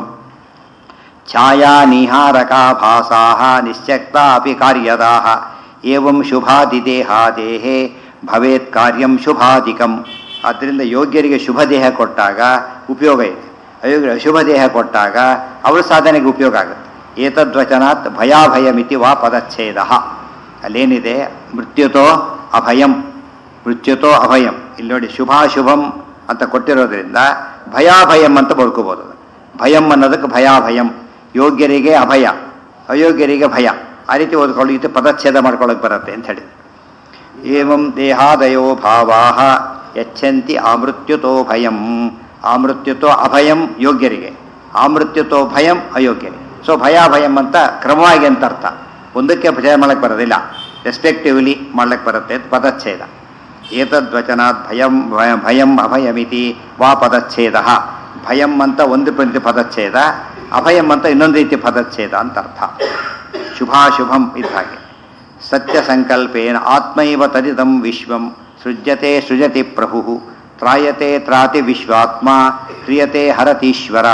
ಛಾಯಾ ನಿಹಾರಕಾಭಾಸಾ ನಿಶ್ಯಕ್ತ ಅಪಿ ಕಾರ್ಯದಾ ಏವಂ ಶುಭಾದಿದೇಹಾದೇಹೇ ಭವೇತ್ ಕಾರ್ಯಂ ಶುಭಾಧಿಕಂ ಆದ್ದರಿಂದ ಯೋಗ್ಯರಿಗೆ ಶುಭ ದೇಹ ಕೊಟ್ಟಾಗ ಉಪಯೋಗ ಇದೆ ಅಯೋಗ್ಯ ಅಶುಭ ದೇಹ ಕೊಟ್ಟಾಗ ಅವರ ಸಾಧನೆಗೆ ಉಪಯೋಗ ಆಗುತ್ತೆ ಏತದ್ವಚನಾತ್ ಭಯಾಭಯಮಿತಿ ವಾ ಪದಚ್ಛೇದ ಅಲ್ಲೇನಿದೆ ಮೃತ್ಯುತೋ ಅಭಯಂ ಮೃತ್ಯುತೋ ಅಭಯಂ ಇಲ್ಲಿ ನೋಡಿ ಶುಭಾಶುಭಂ ಅಂತ ಕೊಟ್ಟಿರೋದ್ರಿಂದ ಭಯಾಭಯಂ ಅಂತ ಬಳ್ಕೋಬೋದು ಭಯಂ ಅನ್ನೋದಕ್ಕೆ ಭಯಾಭಯಂ ಯೋಗ್ಯರಿಗೆ ಅಭಯ ಅಯೋಗ್ಯರಿಗೆ ಭಯ ಆ ರೀತಿ ಓದ್ಕೊಳ್ಳಿ ಪದಚ್ಛೇದ ಮಾಡ್ಕೊಳ್ಳೋಕೆ ಬರುತ್ತೆ ಅಂತ ಹೇಳಿ ಏವಂ ದೇಹಾದಯೋ ಭಾವಾ ಯಚ್ಚಂತಿ ಆಮೃತ್ಯುತೋ ಭಯಂ ಆಮೃತ್ಯುತೋ ಅಭಯಂ ಯೋಗ್ಯರಿಗೆ ಆಮೃತ್ಯುತೋ ಭಯಂ ಅಯೋಗ್ಯರಿಗೆ ಸೊ ಭಯ ಭಯಂ ಅಂತ ಕ್ರಮವಾಗಿ ಅಂತ ಅರ್ಥ ಒಂದಕ್ಕೆ ಭಯ ಮಾಡಕ್ಕೆ ಬರೋದಿಲ್ಲ ರೆಸ್ಪೆಕ್ಟಿವ್ಲಿ ಮಾಡ್ಲಿಕ್ಕೆ ಬರುತ್ತೆ ಅಂತ ಪದಚ್ಛೇದ ಏತದ್ವಚನಾತ್ ಭಯಂ ಭಯ- ಭಯಂ ಅಭಯಮಿತಿ ವಾ ಪದಚ್ಛೇದ ಭಯಂ ಅಂತ ಒಂದು ರೀತಿ ಪದಚ್ಛೇದ ಅಭಯಂ ಅಂತ ಇನ್ನೊಂದು ರೀತಿ ಪದಚ್ಛೇದ ಅಂತ ಅರ್ಥ ಶುಭಾಶುಭಂ ಇದ್ದ ಹಾಗೆ ಸತ್ಯ ಸಂಕಲ್ಪೇನ ಆತ್ಮೈವ ತದಿದಂ ವಿಶ್ವಂ ಸೃಜ್ಯತೆ ಸೃಜತಿ ಪ್ರಭು ತ್ರಾಯತೆ ತ್ರಾತಿ ವಿಶ್ವಾತ್ಮ ಕ್ರಿಯತೆ ಹರತೀಶ್ವರ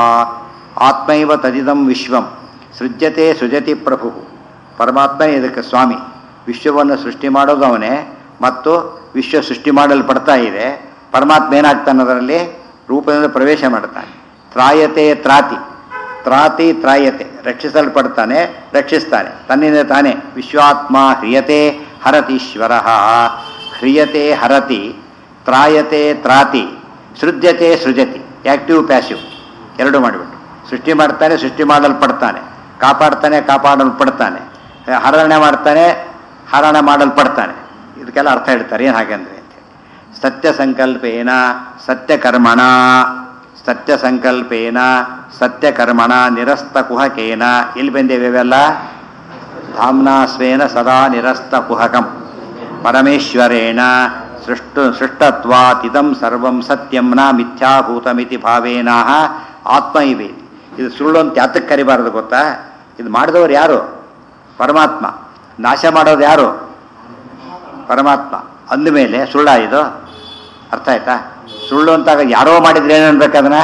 ಆತ್ಮೈವ ತದಿದಂ ವಿಶ್ವಂ ಸೃಜ್ಯತೆ ಸೃಜತಿ ಪ್ರಭು ಪರಮಾತ್ಮನೇ ಇದಕ್ಕೆ ಸ್ವಾಮಿ ವಿಶ್ವವನ್ನು ಸೃಷ್ಟಿ ಮಾಡೋದು ಅವನೇ ಮತ್ತು ವಿಶ್ವ ಸೃಷ್ಟಿ ಮಾಡಲ್ಪಡ್ತಾ ಇದೆ ಪರಮಾತ್ಮ ಏನಾಗ್ತಾನೆ ಅದರಲ್ಲಿ ರೂಪದಿಂದ ಪ್ರವೇಶ ಮಾಡ್ತಾನೆ ತ್ರಾಯತೆ ತ್ರಾತಿ ತ್ರಾತಿ ತ್ರಾಯತೆ ರಕ್ಷಿಸಲ್ಪಡ್ತಾನೆ ರಕ್ಷಿಸ್ತಾನೆ ತನ್ನಿಂದ ತಾನೇ ವಿಶ್ವಾತ್ಮ ಹ್ರಿಯತೆ ಹರತೀಶ್ವರ ಹ್ರಿಯತೆ ಹರತಿ ತ್ರಾಯತೆ ತ್ರಾತಿ ಸೃಜ್ಯತೆ ಸೃಜತಿ ಆಕ್ಟಿವ್ ಪ್ಯಾಸಿವ್ ಎರಡು ಮಾಡಿಬಿಟ್ಟು ಸೃಷ್ಟಿ ಮಾಡ್ತಾನೆ ಸೃಷ್ಟಿ ಮಾಡಲ್ಪಡ್ತಾನೆ ಕಾಪಾಡ್ತಾನೆ ಕಾಪಾಡಲ್ಪಡ್ತಾನೆ ಹರಣ ಮಾಡ್ತಾನೆ ಹರಣ ಮಾಡಲ್ಪಡ್ತಾನೆ ಇದಕ್ಕೆಲ್ಲ ಅರ್ಥ ಹೇಳ್ತಾರೆ ಏನು ಹಾಗಂದ್ರೆ ಅಂತೇಳಿ ಸತ್ಯ ಸಂಕಲ್ಪೇನ ಸತ್ಯಕರ್ಮಣ ಸತ್ಯ ಸಂಕಲ್ಪೇನ ಸತ್ಯಕರ್ಮಣ ನಿರಸ್ತ ಕುಹಕೇನ ಎಲ್ಲಿ ಬಂದೇವೆ ಇವೆಲ್ಲ ಧಾಮ್ನಾ ಸ್ವೇನ ಸದಾ ನಿರಸ್ತ ಕುಹಕಂ ಪರಮೇಶ್ವರೇಣ ಸೃಷ್ಟು ಸೃಷ್ಟತ್ವಾತ್ ಇದಂ ಸರ್ವಂ ಸತ್ಯಂ ನ ಮಿಥ್ಯಾಭೂತಮಿತಿ ಭಾವೇನಾಹ ಆತ್ಮ ಇವೆ ಇದು ಸುಳ್ಳು ಅಂತ ಯಾತಕ್ಕೆ ಕರಿಬಾರದು ಗೊತ್ತಾ ಇದು ಮಾಡಿದವರು ಯಾರು ಪರಮಾತ್ಮ ನಾಶ ಮಾಡೋದು ಯಾರು ಪರಮಾತ್ಮ ಅಂದಮೇಲೆ ಸುಳ್ಳ ಇದು ಅರ್ಥ ಆಯ್ತಾ ಸುಳ್ಳು ಅಂತಾಗ ಯಾರೋ ಮಾಡಿದ್ರೆ ಏನು ಅನ್ಬೇಕು ಅದನ್ನ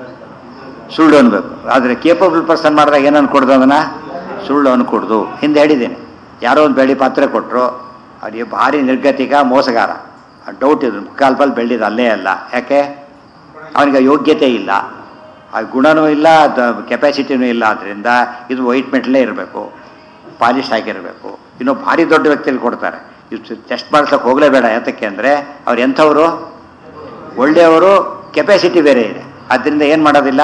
ಸುಳ್ಳು ಅನ್ಬೇಕು ಆದರೆ ಕೇಪಬಲ್ ಪರ್ಸನ್ ಮಾಡಿದಾಗ ಏನು ಅನ್ಕೊಡ್ದು ಅದನ್ನ ಸುಳ್ಳು ಅನ್ಕೊಡ್ದು ಹಿಂದೆ ಹೇಳಿದ್ದೇನೆ ಯಾರೋ ಒಂದು ಬೆಳ್ಳಿ ಪಾತ್ರೆ ಕೊಟ್ಟರು ಅವನಿಗೆ ಭಾರಿ ನಿರ್ಗತಿಕ ಮೋಸಗಾರ ಡೌಟ್ ಇದು ಮುಕ್ಕಾಲ್ಪಲ್ಲಿ ಬೆಳ್ಳಿದ ಅಲ್ಲೇ ಅಲ್ಲ ಯಾಕೆ ಅವನಿಗೆ ಯೋಗ್ಯತೆ ಇಲ್ಲ ಆ ಗುಣನೂ ಇಲ್ಲ ಕೆಪಾಸಿಟಿನೂ ಇಲ್ಲ ಆದ್ದರಿಂದ ಇದು ವೈಟ್ ಮೆಟ್ಲೇ ಇರಬೇಕು ಪಾಲಿಶ್ ಆಗಿರಬೇಕು ಇನ್ನು ಭಾರಿ ದೊಡ್ಡ ವ್ಯಕ್ತಿಯಲ್ಲಿ ಕೊಡ್ತಾರೆ ಇದು ಟೆಸ್ಟ್ ಮಾಡ್ಸೋಕೆ ಹೋಗಲೇಬೇಡ ಯಾತಕ್ಕೆ ಅಂದರೆ ಅವ್ರು ಎಂಥವರು ಒಳ್ಳೆಯವರು ಕೆಪಾಸಿಟಿ ಬೇರೆ ಇದೆ ಅದರಿಂದ ಏನು ಮಾಡೋದಿಲ್ಲ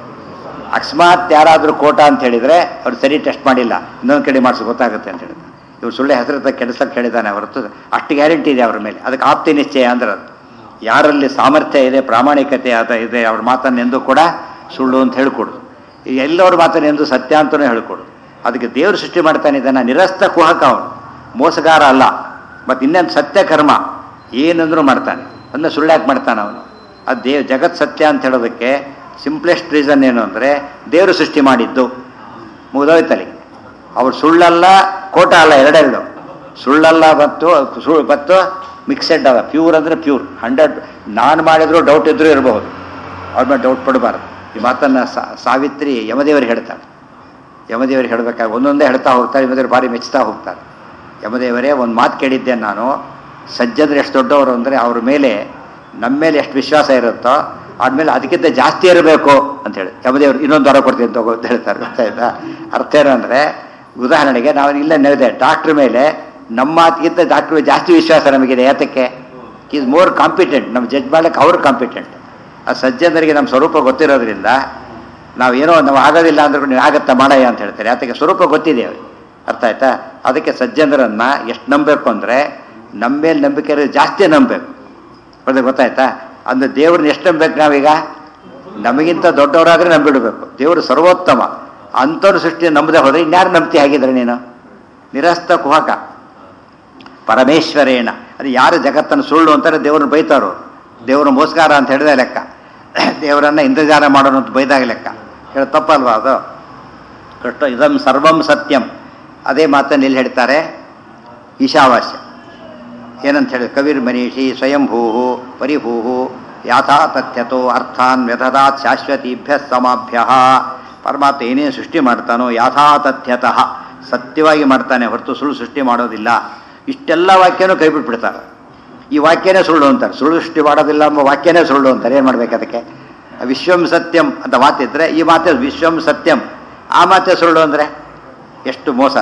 ಅಕಸ್ಮಾತ್ ಯಾರಾದರೂ ಕೋಟ ಅಂತ ಹೇಳಿದರೆ ಅವ್ರು ಸರಿ ಟೆಸ್ಟ್ ಮಾಡಿಲ್ಲ ಇನ್ನೊಂದು ಕಡೆ ಮಾಡಿಸಿ ಗೊತ್ತಾಗುತ್ತೆ ಅಂತ ಹೇಳಿದ್ರು ಇವ್ರು ಸುಳ್ಳೆ ಹೆಸರು ಕೆಡಿಸಕ್ಕೆ ಹೇಳಿದ್ದಾನೆ ಹೊರತು ಅಷ್ಟು ಗ್ಯಾರಂಟಿ ಇದೆ ಅವ್ರ ಮೇಲೆ ಅದಕ್ಕೆ ಆಪ್ತಿ ನಿಶ್ಚಯ ಅಂದ್ರೆ ಅದು ಯಾರಲ್ಲಿ ಸಾಮರ್ಥ್ಯ ಇದೆ ಪ್ರಾಮಾಣಿಕತೆ ಅದ ಇದೆ ಅವ್ರ ಮಾತನ್ನು ಎಂದೂ ಕೂಡ ಸುಳ್ಳು ಅಂತ ಹೇಳ್ಕೊಡು ಈ ಎಲ್ಲವ್ರ ಮಾತನ್ನು ಎಂದು ಸತ್ಯ ಅಂತಲೂ ಹೇಳ್ಕೊಡು ಅದಕ್ಕೆ ದೇವರು ಸೃಷ್ಟಿ ಮಾಡ್ತಾನೆ ಇದನ್ನು ನಿರಸ್ತ ಕುಹಕ ಅವನು ಮೋಸಗಾರ ಅಲ್ಲ ಮತ್ತು ಇನ್ನೊಂದು ಸತ್ಯ ಕರ್ಮ ಏನಂದ್ರೂ ಮಾಡ್ತಾನೆ ಅದನ್ನ ಸುಳ್ಳ್ಯಾಕೆ ಮಾಡ್ತಾನೆ ಅವನು ಅದು ದೇವ್ ಜಗತ್ ಸತ್ಯ ಅಂತ ಹೇಳೋದಕ್ಕೆ ಸಿಂಪ್ಲೆಸ್ಟ್ ರೀಸನ್ ಏನು ಅಂದರೆ ದೇವರು ಸೃಷ್ಟಿ ಮಾಡಿದ್ದು ಮುಗಿದೋಯ್ತಲ್ಲಿ ಅವ್ರು ಸುಳ್ಳಲ್ಲ ಕೋಟ ಅಲ್ಲ ಎರಡೆರಡು ಸುಳ್ಳಲ್ಲ ಮತ್ತು ಸುಳ್ಳು ಮತ್ತು ಮಿಕ್ಸೆಡ್ ಅಲ್ಲ ಪ್ಯೂರ್ ಅಂದರೆ ಪ್ಯೂರ್ ಹಂಡ್ರೆಡ್ ನಾನು ಮಾಡಿದ್ರು ಡೌಟ್ ಇದ್ರೂ ಇರಬಹುದು ಅವ್ರ ಮೇಲೆ ಡೌಟ್ ಪಡಬಾರ್ದು ಈ ಮಾತನ್ನು ಸಾವಿತ್ರಿ ಯಮದೇವರು ಹೇಳ್ತಾರೆ ಯಮದೇವರು ಹೇಳಬೇಕಾದ್ರೆ ಒಂದೊಂದೇ ಹೇಳ್ತಾ ಹೋಗ್ತಾರೆ ಯಮದೇವರು ಭಾರಿ ಮೆಚ್ಚುತ್ತಾ ಹೋಗ್ತಾರೆ ಯಮದೇವರೇ ಒಂದು ಮಾತು ಕೇಳಿದ್ದೆ ನಾನು ಸಜ್ಜಂದ್ರೆ ಎಷ್ಟು ದೊಡ್ಡವರು ಅಂದರೆ ಅವ್ರ ಮೇಲೆ ನಮ್ಮ ಮೇಲೆ ಎಷ್ಟು ವಿಶ್ವಾಸ ಇರುತ್ತೋ ಆದ್ಮೇಲೆ ಅದಕ್ಕಿಂತ ಜಾಸ್ತಿ ಇರಬೇಕು ಅಂತ ಹೇಳಿ ಯಮದೇವರು ಇನ್ನೊಂದು ದರ ಕೊಡ್ತೀನಿ ತಗೋ ಅಂತ ಹೇಳ್ತಾರೆ ಗೊತ್ತಾಯ್ತಾ ಅರ್ಥ ಏನಂದರೆ ಉದಾಹರಣೆಗೆ ನಾವು ಇಲ್ಲ ನೆನೆದೆ ಡಾಕ್ಟ್ರ್ ಮೇಲೆ ನಮ್ಮ ಮಾತಿಗಿಂತ ಡಾಕ್ಟ್ರ್ ಜಾಸ್ತಿ ವಿಶ್ವಾಸ ನಮಗಿದೆ ಯಾತಕ್ಕೆ ಈಸ್ ಮೋರ್ ಕಾಂಪಿಟೆಂಟ್ ನಮ್ಮ ಜಡ್ಜ್ ಮಾಡಕ್ಕೆ ಅವ್ರು ಕಾಂಪಿಟೆಂಟ್ ಆ ಸಜ್ಜನರಿಗೆ ನಮ್ಮ ಸ್ವರೂಪ ಗೊತ್ತಿರೋದ್ರಿಂದ ನಾವು ಏನೋ ನಾವು ಆಗೋದಿಲ್ಲ ಅಂದ್ರೂ ನೀವು ಆಗತ್ತಾ ಮಾಡಯ್ಯ ಅಂತ ಹೇಳ್ತಾರೆ ಯಾತಕ್ಕೆ ಸ್ವರೂಪ ಗೊತ್ತಿದೆ ಅವ್ರಿಗೆ ಅರ್ಥ ಆಯ್ತಾ ಅದಕ್ಕೆ ಸಜ್ಜನರನ್ನ ಎಷ್ಟು ನಂಬಬೇಕು ಅಂದರೆ ನಮ್ಮ ಮೇಲೆ ನಂಬಿಕೆ ಇರೋದು ಜಾಸ್ತಿ ನಂಬಬೇಕು ಅದು ಗೊತ್ತಾಯ್ತಾ ಅಂದ್ರೆ ದೇವ್ರನ್ನ ಎಷ್ಟು ನಂಬಬೇಕು ನಾವೀಗ ನಮಗಿಂತ ದೊಡ್ಡವರಾದ್ರೆ ನಂಬಿಡಬೇಕು ದೇವರು ಸರ್ವೋತ್ತಮ ಅಂಥವ್ರ ಸೃಷ್ಟಿ ನಂಬದೆ ಹೋದ್ರೆ ಇನ್ಯಾರು ನಂಬ್ತಿ ಆಗಿದ್ರೆ ನೀನು ನಿರಸ್ತ ಕುಹಕ ಪರಮೇಶ್ವರೇಣ ಅದು ಯಾರು ಜಗತ್ತನ್ನು ಸುಳ್ಳು ಅಂತಾರೆ ದೇವ್ರನ್ನ ಬೈತಾರೋ ದೇವ್ರ ಮೋಸ್ಕಾರ ಅಂತ ಹೇಳಿದ ಲೆಕ್ಕ ದೇವರನ್ನ ಇಂತಜಾರ ಮಾಡೋಣ ಅಂತ ಬೈದಾಗ ಲೆಕ್ಕ ಹೇಳ ತಪ್ಪಲ್ವಾ ಅದು ಕೃಷ್ಣ ಇದಂ ಸರ್ವಂ ಸತ್ಯಂ ಅದೇ ಮಾತನ್ನು ಎಲ್ಲಿ ಹೇಳ್ತಾರೆ ಈಶಾವಾಸ್ಯ ಏನಂತ ಹೇಳಿ ಕವಿರ್ ಮನೀಷಿ ಸ್ವಯಂಭೂ ಪರಿಭೂ ಯಾಥಾ ತಥ್ಯತೋ ಅರ್ಥಾನ್ ವ್ಯಥದಾತ್ ಶಾಶ್ವತೀಭ್ಯ ಸಮಾಭ್ಯ ಪರಮಾತ್ಮ ಏನೇನು ಸೃಷ್ಟಿ ಮಾಡ್ತಾನೋ ಯಾಥಾ ತಥ್ಯತಃ ಸತ್ಯವಾಗಿ ಮಾಡ್ತಾನೆ ಹೊರತು ಸುಳ್ಳು ಸೃಷ್ಟಿ ಮಾಡೋದಿಲ್ಲ ಇಷ್ಟೆಲ್ಲ ವಾಕ್ಯನೂ ಕೈ ಬಿಟ್ಬಿಡ್ತಾರೆ ಈ ವಾಕ್ಯನೇ ಸುಳ್ಳು ಅಂತಾರೆ ಸುಳ್ಳು ಸೃಷ್ಟಿ ಮಾಡೋದಿಲ್ಲ ಎಂಬ ವಾಕ್ಯನೇ ಸುಳ್ಳು ಅಂತಾರೆ ಏನು ಮಾಡ್ಬೇಕು ಅದಕ್ಕೆ ವಿಶ್ವಂ ಸತ್ಯಂ ಅಂತ ಮಾತಿದ್ರೆ ಈ ಮಾತೆ ವಿಶ್ವಂ ಸತ್ಯಂ ಆ ಮಾತೆ ಸುಳ್ಳು ಅಂದರೆ ಎಷ್ಟು ಮೋಸ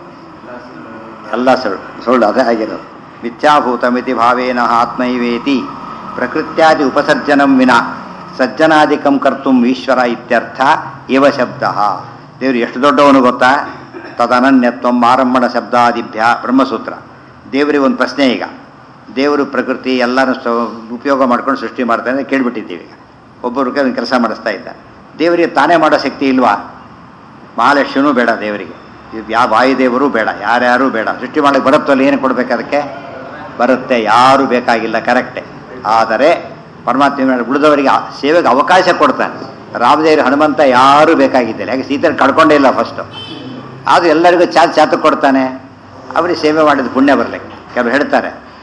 ಎಲ್ಲ ಸುಳ್ಳು ಸುಳ್ಳು ಅದೇ ಆಗಿರೋದು ಮಿಥ್ಯಾಭೂತಮಿತಿ ಭಾವೇನ ಆತ್ಮೈವೇತಿ ಪ್ರಕೃತ್ಯಾದಿ ಉಪಸರ್ಜನಂ ವಿನ ಸಜ್ಜನಾದಿಕಂ ಕರ್ತುಂ ಈಶ್ವರ ಇತ್ಯರ್ಥ ಇವ ಶಬ್ದ ದೇವರು ಎಷ್ಟು ದೊಡ್ಡವನು ಗೊತ್ತಾ ತದನನ್ಯತ್ವಂ ಆರಂಭಣ ಶಬ್ದಾದಿಭ್ಯ ಬ್ರಹ್ಮಸೂತ್ರ ದೇವರಿಗೆ ಒಂದು ಪ್ರಶ್ನೆ ಈಗ ದೇವರು ಪ್ರಕೃತಿ ಎಲ್ಲನೂ ಉಪಯೋಗ ಮಾಡ್ಕೊಂಡು ಸೃಷ್ಟಿ ಮಾಡ್ತಾನೆ ಅಂತ ಕೇಳ್ಬಿಟ್ಟಿದ್ದೀವಿ ಈಗ ಒಬ್ಬರು ಕೆಲಸ ಮಾಡಿಸ್ತಾ ಇದ್ದ ದೇವರಿಗೆ ತಾನೇ ಮಾಡೋ ಶಕ್ತಿ ಇಲ್ವಾ ಮಹಾಲಕ್ಷ್ಮಿನೂ ಬೇಡ ದೇವರಿಗೆ ಯಾವ ವಾಯುದೇವರು ಬೇಡ ಯಾರ್ಯಾರೂ ಬೇಡ ಸೃಷ್ಟಿ ಮಾಡಕ್ಕೆ ಬರುತ್ತಲ್ಲ ಏನು ಕೊಡ್ಬೇಕು ಅದಕ್ಕೆ ಬರುತ್ತೆ ಯಾರೂ ಬೇಕಾಗಿಲ್ಲ ಕರೆಕ್ಟೇ ಆದರೆ ಪರಮಾತ್ಮ ಉಳಿದವರಿಗೆ ಸೇವೆಗೆ ಅವಕಾಶ ಕೊಡ್ತಾನೆ ರಾಮದೇವರು ಹನುಮಂತ ಯಾರೂ ಬೇಕಾಗಿದ್ದಿಲ್ಲ ಯಾಕೆ ಸೀತೆಯನ್ನು ಕಳ್ಕೊಂಡೇ ಇಲ್ಲ ಫಸ್ಟು ಆದರೂ ಎಲ್ಲರಿಗೂ ಚಾತ್ ಚಾತು ಕೊಡ್ತಾನೆ ಅವರಿಗೆ ಸೇವೆ ಮಾಡಿದ ಪುಣ್ಯ ಬರಲಿಕ್ಕೆ ಕೆಲವರು ಹೇಳ್ತಾರೆ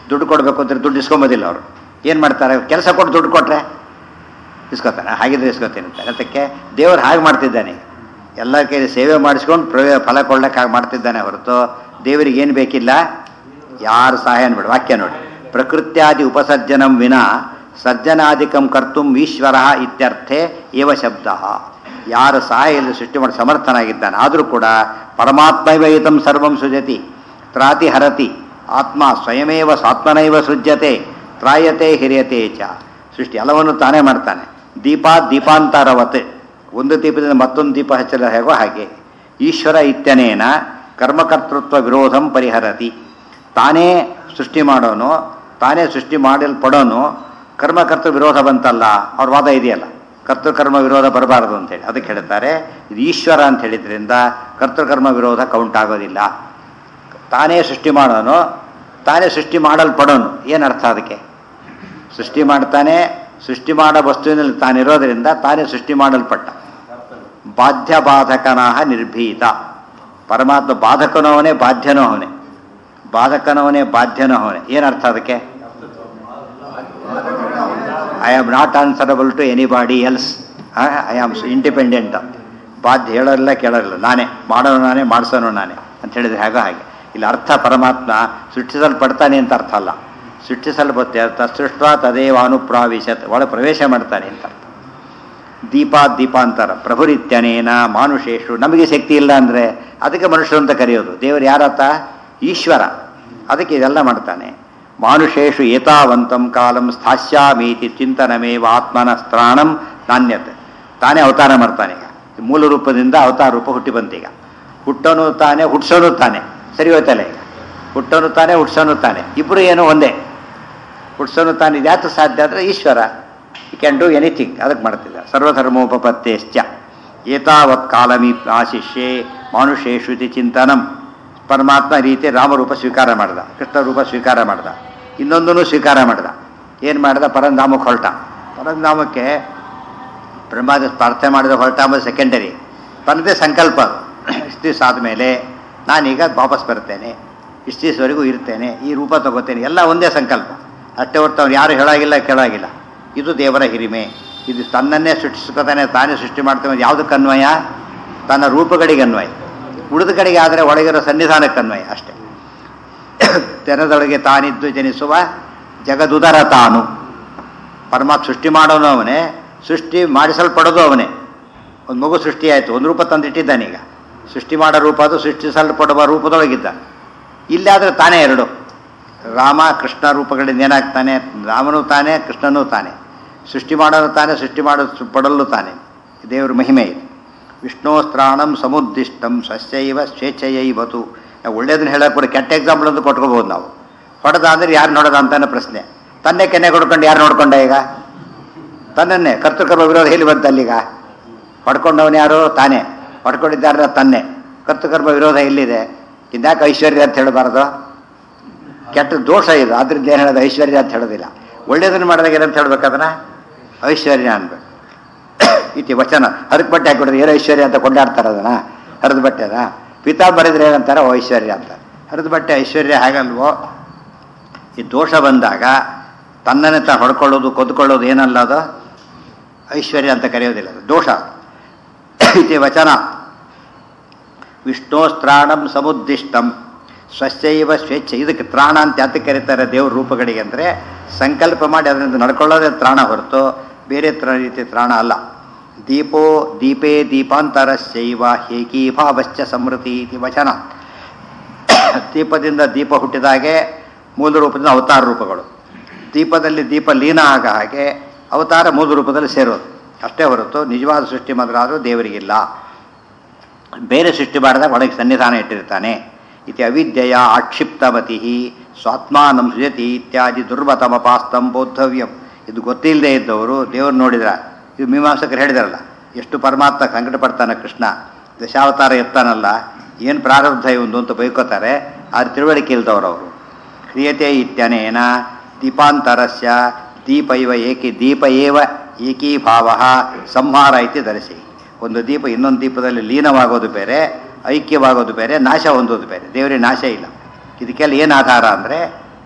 ದುಡ್ಡು ಕೊಡಬೇಕು ಅಂದ್ರೆ ದುಡ್ಡು ಇಸ್ಕೊಂಬೋದಿಲ್ಲ ಅವರು ಏನು ಮಾಡ್ತಾರೆ ಕೆಲಸ ಕೊಟ್ಟು ದುಡ್ಡು ಕೊಟ್ಟರೆ ಇಸ್ಕೊತಾನೆ ಹಾಗಿದ್ರೆ ಇಸ್ಕೊತೀನಿ ಅಂತ ಅದಕ್ಕೆ ದೇವರು ಹಾಗೆ ಮಾಡ್ತಿದ್ದಾನೆ ಎಲ್ಲ ಕೈ ಸೇವೆ ಮಾಡಿಸ್ಕೊಂಡು ಪ್ರವೇ ಫಲ ಕೊಳ್ಳಕ್ಕೆ ಹಾಗೆ ಮಾಡ್ತಿದ್ದಾನೆ ಹೊರತು ದೇವರಿಗೆ ಏನು ಬೇಕಿಲ್ಲ ಯಾರು ಸಹಾಯ ಅನ್ಬೇಡ ವಾಕ್ಯ ನೋಡಿ ಪ್ರಕೃತ್ಯಾದಿ ಉಪಸರ್ಜನಂ ವಿನ ಸರ್ಜನಾದಿಕಂ ಕರ್ತುಂ ಈಶ್ವರ ಇತ್ಯರ್ಥೆ ಏವ ಶಬ್ದ ಯಾರು ಸಹಾಯ ಇಲ್ಲದೆ ಸೃಷ್ಟಿ ಮಾಡಿ ಸಮರ್ಥನಾಗಿದ್ದಾನೆ ಆದರೂ ಕೂಡ ಪರಮಾತ್ಮೈವಹಿತಂ ಸರ್ವಂ ಸೃಜತಿ ತ್ರಾತಿ ಹರತಿ ಆತ್ಮ ಸ್ವಯಮೇವ ಸ್ವಾತ್ಮನೈವ ಸೃಜ್ಯತೆ ತ್ರಾಯತೆ ಹಿರಿಯತೆ ಚ ಸೃಷ್ಟಿ ಎಲ್ಲವನ್ನು ತಾನೇ ಮಾಡ್ತಾನೆ ದೀಪ ದೀಪಾಂತರವತ್ ಒಂದು ದೀಪದಿಂದ ಮತ್ತೊಂದು ದೀಪ ಹಚ್ಚಲ ಹೇಗೋ ಹಾಗೆ ಈಶ್ವರ ಇತ್ಯನೇನ ಕರ್ಮಕರ್ತೃತ್ವ ವಿರೋಧಂ ಪರಿಹರತಿ ತಾನೇ ಸೃಷ್ಟಿ ಮಾಡೋನು ತಾನೇ ಸೃಷ್ಟಿ ಮಾಡಲ್ಪಡೋನು ಕರ್ಮಕರ್ತ ವಿರೋಧ ಬಂತಲ್ಲ ಅವ್ರ ವಾದ ಇದೆಯಲ್ಲ ಕರ್ತೃಕರ್ಮ ವಿರೋಧ ಬರಬಾರದು ಅಂತೇಳಿ ಅದಕ್ಕೆ ಹೇಳ್ತಾರೆ ಇದು ಈಶ್ವರ ಅಂತ ಹೇಳಿದ್ರಿಂದ ಕರ್ತೃಕರ್ಮ ವಿರೋಧ ಕೌಂಟ್ ಆಗೋದಿಲ್ಲ ತಾನೇ ಸೃಷ್ಟಿ ಮಾಡೋನು ತಾನೇ ಸೃಷ್ಟಿ ಮಾಡಲ್ಪಡೋನು ಏನು ಅರ್ಥ ಅದಕ್ಕೆ ಸೃಷ್ಟಿ ಮಾಡ್ತಾನೆ ಸೃಷ್ಟಿ ಮಾಡೋ ವಸ್ತುವಿನಲ್ಲಿ ತಾನಿರೋದರಿಂದ ತಾನೇ ಸೃಷ್ಟಿ ಮಾಡಲ್ಪಟ್ಟ ಬಾಧ್ಯ ಬಾಧಕನಾಹ ನಿರ್ಭೀತ ಪರಮಾತ್ಮ ಬಾಧಕನೋ ಅವನೇ ಬಾಧ್ಯನೋ ಅವನೇ ಬಾಧಕನವನೇ ಬಾಧ್ಯನೋ ಅವನೇ ಏನರ್ಥ ಅದಕ್ಕೆ I am not answerable to anybody else I am independent ಬಾಧ್ಯ ಹೇಳೋರಿಲ್ಲ ಕೇಳೋರಿಲ್ಲ ನಾನೇ ಮಾಡೋನು ನಾನೇ ಮಾಡಿಸೋನು ನಾನೇ ಅಂತ ಹೇಳಿದ್ರೆ ಹಾಗೆ ಹಾಗೆ ಇಲ್ಲಿ ಅರ್ಥ ಪರಮಾತ್ಮ ಸೃಷ್ಟಿಸಲ್ಪಡ್ತಾನೆ ಅಂತ ಅರ್ಥ ಅಲ್ಲ ಸೃಷ್ಟಿಸಲ್ಪತ್ತೆ ತತ್ಸೃಷ್ಟ ತದೇವ ಅನುಪ್ರಾವಿಶತ್ ಒಳ ಪ್ರವೇಶ ಮಾಡ್ತಾನೆ ಅಂತ ಅರ್ಥ ದೀಪ ದೀಪಾಂತರ ಪ್ರಭುರಿತ್ಯನೇನ ಮಾನುಷೇಶು ನಮಗೆ ಶಕ್ತಿ ಇಲ್ಲ ಅಂದರೆ ಅದಕ್ಕೆ ಮನುಷ್ಯರು ಅಂತ ಕರೆಯೋದು ದೇವರು ಯಾರತ್ತ ಈಶ್ವರ ಅದಕ್ಕೆ ಇದೆಲ್ಲ ಮಾಡ್ತಾನೆ ಮಾನುಷೇಶು ಏತಾವಂತಂ ಕಾಲಂ ಸ್ಥಾಸ್ಯಾಮೀತಿ ಚಿಂತನಮೇವ ಆತ್ಮನ ಸ್ತ್ರಾಣಂ ನಾಣ್ಯತೆ ತಾನೇ ಅವತಾರ ಮಾಡ್ತಾನೆ ಈಗ ಮೂಲ ರೂಪದಿಂದ ಅವತಾರ ರೂಪ ಹುಟ್ಟಿ ಬಂತೀಗ ಹುಟ್ಟೋನು ತಾನೇ ಹುಟ್ಸೋನು ತಾನೆ ಸರಿ ಹೋಯ್ತಲ್ಲ ಈಗ ಹುಟ್ಟೋನು ತಾನೇ ಹುಟ್ಸೋನು ತಾನೆ ಇಬ್ಬರು ಏನೋ ಒಂದೇ ಹುಟ್ಸೋನು ತಾನು ಇದ್ಯಾತು ಸಾಧ್ಯ ಅಂದರೆ ಈಶ್ವರ ಈ ಕ್ಯಾನ್ ಡೂ ಎನಿಥಿಂಗ್ ಅದಕ್ಕೆ ಮಾಡ್ತಿದ್ದ ಸರ್ವಧರ್ಮೋಪತ್ತೇಶ್ಚ ಏತಾವತ್ ಕಾಲಮಿ ಆಶಿಷ್ಯೆ ಮಾನುಷೇಷು ಇತಿ ಚಿಂತನಂ ಪರಮಾತ್ಮ ರೀತಿ ರಾಮರೂಪ ಸ್ವೀಕಾರ ಮಾಡ್ದ ಕೃಷ್ಣ ರೂಪ ಸ್ವೀಕಾರ ಮಾಡ್ದ ಇನ್ನೊಂದನ್ನು ಸ್ವೀಕಾರ ಮಾಡ್ದ ಏನು ಮಾಡ್ದ ಪರಂಧಾಮಕ್ಕೆ ಹೊರಟ ಪರಂಧಾಮಕ್ಕೆ ಬ್ರಹ್ಮಾದ ಪ್ರಾರ್ಥನೆ ಮಾಡಿದ ಹೊರಟ ಅಂಬುದು ಸೆಕೆಂಡರಿ ತನ್ನದೇ ಸಂಕಲ್ಪ ಅದು ಇಷ್ಟು ದಿವಸ ಆದಮೇಲೆ ನಾನೀಗ ವಾಪಸ್ ಬರ್ತೇನೆ ಇಷ್ಟು ದಿವಸವರೆಗೂ ಇರ್ತೇನೆ ಈ ರೂಪ ತಗೋತೇನೆ ಎಲ್ಲ ಒಂದೇ ಸಂಕಲ್ಪ ಅಷ್ಟೇ ಹೊರತು ಅವ್ನು ಯಾರು ಹೇಳಾಗಿಲ್ಲ ಕೇಳಾಗಿಲ್ಲ ಇದು ದೇವರ ಹಿರಿಮೆ ಇದು ತನ್ನನ್ನೇ ಸೃಷ್ಟಿಸ್ಕೊತಾನೆ ತಾನೇ ಸೃಷ್ಟಿ ಮಾಡ್ತಾನೆ ಯಾವುದಕ್ಕೆ ಅನ್ವಯ ತನ್ನ ರೂಪಗಳಿಗೆ ಅನ್ವಯ ಉಳಿದ ಕಡೆಗೆ ಆದರೆ ಒಳಗಿರೋ ಸನ್ನಿಧಾನಕ್ಕೆ ಅನ್ವಯ ಅಷ್ಟೇ ತೆನದೊಳಗೆ ತಾನಿದ್ದು ಜನಿಸುವ ಜಗದುದರ ತಾನು ಪರಮಾತ್ಮ ಸೃಷ್ಟಿ ಮಾಡೋನು ಅವನೇ ಸೃಷ್ಟಿ ಮಾಡಿಸಲ್ಪಡೋದು ಅವನೇ ಒಂದು ಮಗು ಸೃಷ್ಟಿಯಾಯಿತು ಒಂದು ರೂಪ ತಂದಿಟ್ಟಿದ್ದಾನೀಗ ಸೃಷ್ಟಿ ಮಾಡೋ ರೂಪ ಅದು ಸೃಷ್ಟಿಸಲ್ಪಡುವ ರೂಪದೊಳಗಿದ್ದ ಇಲ್ಲಾದರೆ ತಾನೇ ಎರಡು ರಾಮ ಕೃಷ್ಣ ರೂಪಗಳಿಂದ ಏನಾಗ್ತಾನೆ ರಾಮನೂ ತಾನೇ ಕೃಷ್ಣನೂ ತಾನೇ ಸೃಷ್ಟಿ ಮಾಡೋನು ತಾನೇ ಸೃಷ್ಟಿ ಮಾಡೋ ಪಡಲು ತಾನೇ ದೇವ್ರ ಮಹಿಮೆ ಇದು ವಿಷ್ಣೋಸ್ತ್ರಾಣಂ ಸಮುದ್ದಿಷ್ಟಂ ಸಸ್ಯೈವ ಸ್ವೇಚ್ಛೆಯೈವತು ನಾವು ಒಳ್ಳೇದನ್ನ ಹೇಳಕ್ಕೆ ಕೂಡ ಕೆಟ್ಟ ಎಕ್ಸಾಂಪಲ್ ಅಂತ ಕೊಟ್ಕೋಬೋದು ನಾವು ಹೊಡೆದ ಅಂದ್ರೆ ಯಾರು ನೋಡೋದ ಅಂತಾನೆ ಪ್ರಶ್ನೆ ತನ್ನೇ ಕೆನ್ನೆ ಕೊಡ್ಕೊಂಡು ಯಾರು ನೋಡ್ಕೊಂಡ ಈಗ ತನ್ನನ್ನೇ ಕರ್ತೃಕರ್ಮ ವಿರೋಧ ಹೇಳಿ ಬಂತ ಅಲ್ಲಿಗ ಹೊಡ್ಕೊಂಡವನು ಯಾರು ತಾನೇ ಹೊಡ್ಕೊಂಡಿದ್ದಾರ ತನ್ನೇ ಕರ್ತೃಕರ್ಮ ವಿರೋಧ ಎಲ್ಲಿದೆ ಇದ್ಯಾಕೆ ಐಶ್ವರ್ಯ ಅಂತ ಹೇಳಬಾರ್ದು ಕೆಟ್ಟ ದೋಷ ಇದು ಆದ್ರಿಂದ ಏನು ಹೇಳೋದು ಐಶ್ವರ್ಯ ಅಂತ ಹೇಳೋದಿಲ್ಲ ಒಳ್ಳೇದನ್ನು ಮಾಡಿದಾಗ ಏನಂತ ಹೇಳ್ಬೇಕು ಅದನ್ನ ಐಶ್ವರ್ಯ ಅನ್ಬೇಕು ಇತಿ ವಚನ ಹರಕ್ ಬಟ್ಟೆ ಹಾಕಿಬಿಡ್ರೆ ಏನೋ ಐಶ್ವರ್ಯ ಅಂತ ಕೊಂಡಾಡ್ತಾರೆ ಅದನ್ನ ಹರಿದ ಬಟ್ಟೆನ ಪಿತಾ ಬರೆದ್ರೆ ಏನಂತಾರೆ ಓ ಐಶ್ವರ್ಯ ಅಂತ ಹರಿದ ಬಟ್ಟೆ ಐಶ್ವರ್ಯ ಹಾಗಲ್ವೋ ಈ ದೋಷ ಬಂದಾಗ ತನ್ನನ್ನೇ ತಾನು ಹೊಡ್ಕೊಳ್ಳೋದು ಕೊದ್ಕೊಳ್ಳೋದು ಏನಲ್ಲ ಅದು ಐಶ್ವರ್ಯ ಅಂತ ಕರೆಯೋದಿಲ್ಲ ಅದು ದೋಷ ಇತಿ ವಚನ ವಿಷ್ಣೋಸ್ತ್ರಾಣಂ ಸಮುದ್ದಿಷ್ಟಂ ಸ್ವಚ್ಛೈವ ಸ್ವೇಚ್ಛೆ ಇದಕ್ಕೆ ತ್ರಾಣ ಅಂತ ಯಾತಕ್ಕೆ ಕರೀತಾರೆ ದೇವ್ರ ರೂಪಗಳಿಗೆ ಅಂದರೆ ಸಂಕಲ್ಪ ಮಾಡಿ ಅದರಿಂದ ನಡ್ಕೊಳ್ಳೋದೇ ತ್ರಾಣ ಹೊರತು ಬೇರೆ ತ್ರ ರೀತಿ ತ್ರಾಣ ಅಲ್ಲ ದೀಪೋ ದೀಪೇ ದೀಪಾಂತರಸ್ಯೈವ ಹೇಕೀಭಾವಶ್ಚ ಸಮೃತಿ ಇತಿ ವಚನ ದೀಪದಿಂದ ದೀಪ ಹುಟ್ಟಿದಾಗೆ ಮೂಲ ರೂಪದಿಂದ ಅವತಾರ ರೂಪಗಳು ದೀಪದಲ್ಲಿ ದೀಪ ಲೀನ ಆಗ ಹಾಗೆ ಅವತಾರ ಮೂಲ ರೂಪದಲ್ಲಿ ಸೇರೋದು ಅಷ್ಟೇ ಹೊರತು ನಿಜವಾದ ಸೃಷ್ಟಿ ಮಾತ್ರ ಆದರೂ ದೇವರಿಗಿಲ್ಲ ಬೇರೆ ಸೃಷ್ಟಿ ಮಾಡಿದಾಗ ಒಳಗೆ ಸನ್ನಿಧಾನ ಇಟ್ಟಿರ್ತಾನೆ ಇತಿ ಅವಿದ್ಯೆಯ ಆಕ್ಷಿಪ್ತಮತಿ ಸ್ವಾತ್ಮಾನಂ ಸೃಜತಿ ಇತ್ಯಾದಿ ದುರ್ಮತಮಪಾಸ್ತಂ ಬೋದ್ಧವ್ಯಂ ಇದು ಗೊತ್ತಿಲ್ಲದೆ ಇದ್ದವರು ದೇವರು ನೋಡಿದ್ರ ಇದು ಮೀಮಾಂಸಕರು ಹೇಳಿದಾರಲ್ಲ ಎಷ್ಟು ಪರಮಾತ್ಮ ಸಂಕಟ ಪಡ್ತಾನೆ ಕೃಷ್ಣ ದಶಾವತಾರ ಎತ್ತಾನಲ್ಲ ಏನು ಪ್ರಾರಬ್ಧ ಇವಂದು ಅಂತ ಬೈಕೋತಾರೆ ಆದ್ರೆ ತಿಳುವಳಿಕೆ ಇಲ್ದವ್ರು ಅವರು ಕ್ರಿಯತೆ ಇತ್ಯನೇನ ದೀಪಾಂತರಸ್ಯ ದೀಪ ಇವ ಏಕಿ ದೀಪ ಏವ ಏಕೀಭಾವ ಸಂಹಾರ ಇತಿ ಧರಿಸಿ ಒಂದು ದೀಪ ಇನ್ನೊಂದು ದೀಪದಲ್ಲಿ ಲೀನವಾಗೋದು ಬೇರೆ ಐಕ್ಯವಾಗೋದು ಬೇರೆ ನಾಶ ಹೊಂದೋದು ಬೇರೆ ದೇವರಿಗೆ ನಾಶ ಇಲ್ಲ ಇದಕ್ಕೆಲ್ಲ ಏನು ಆಧಾರ ಅಂದರೆ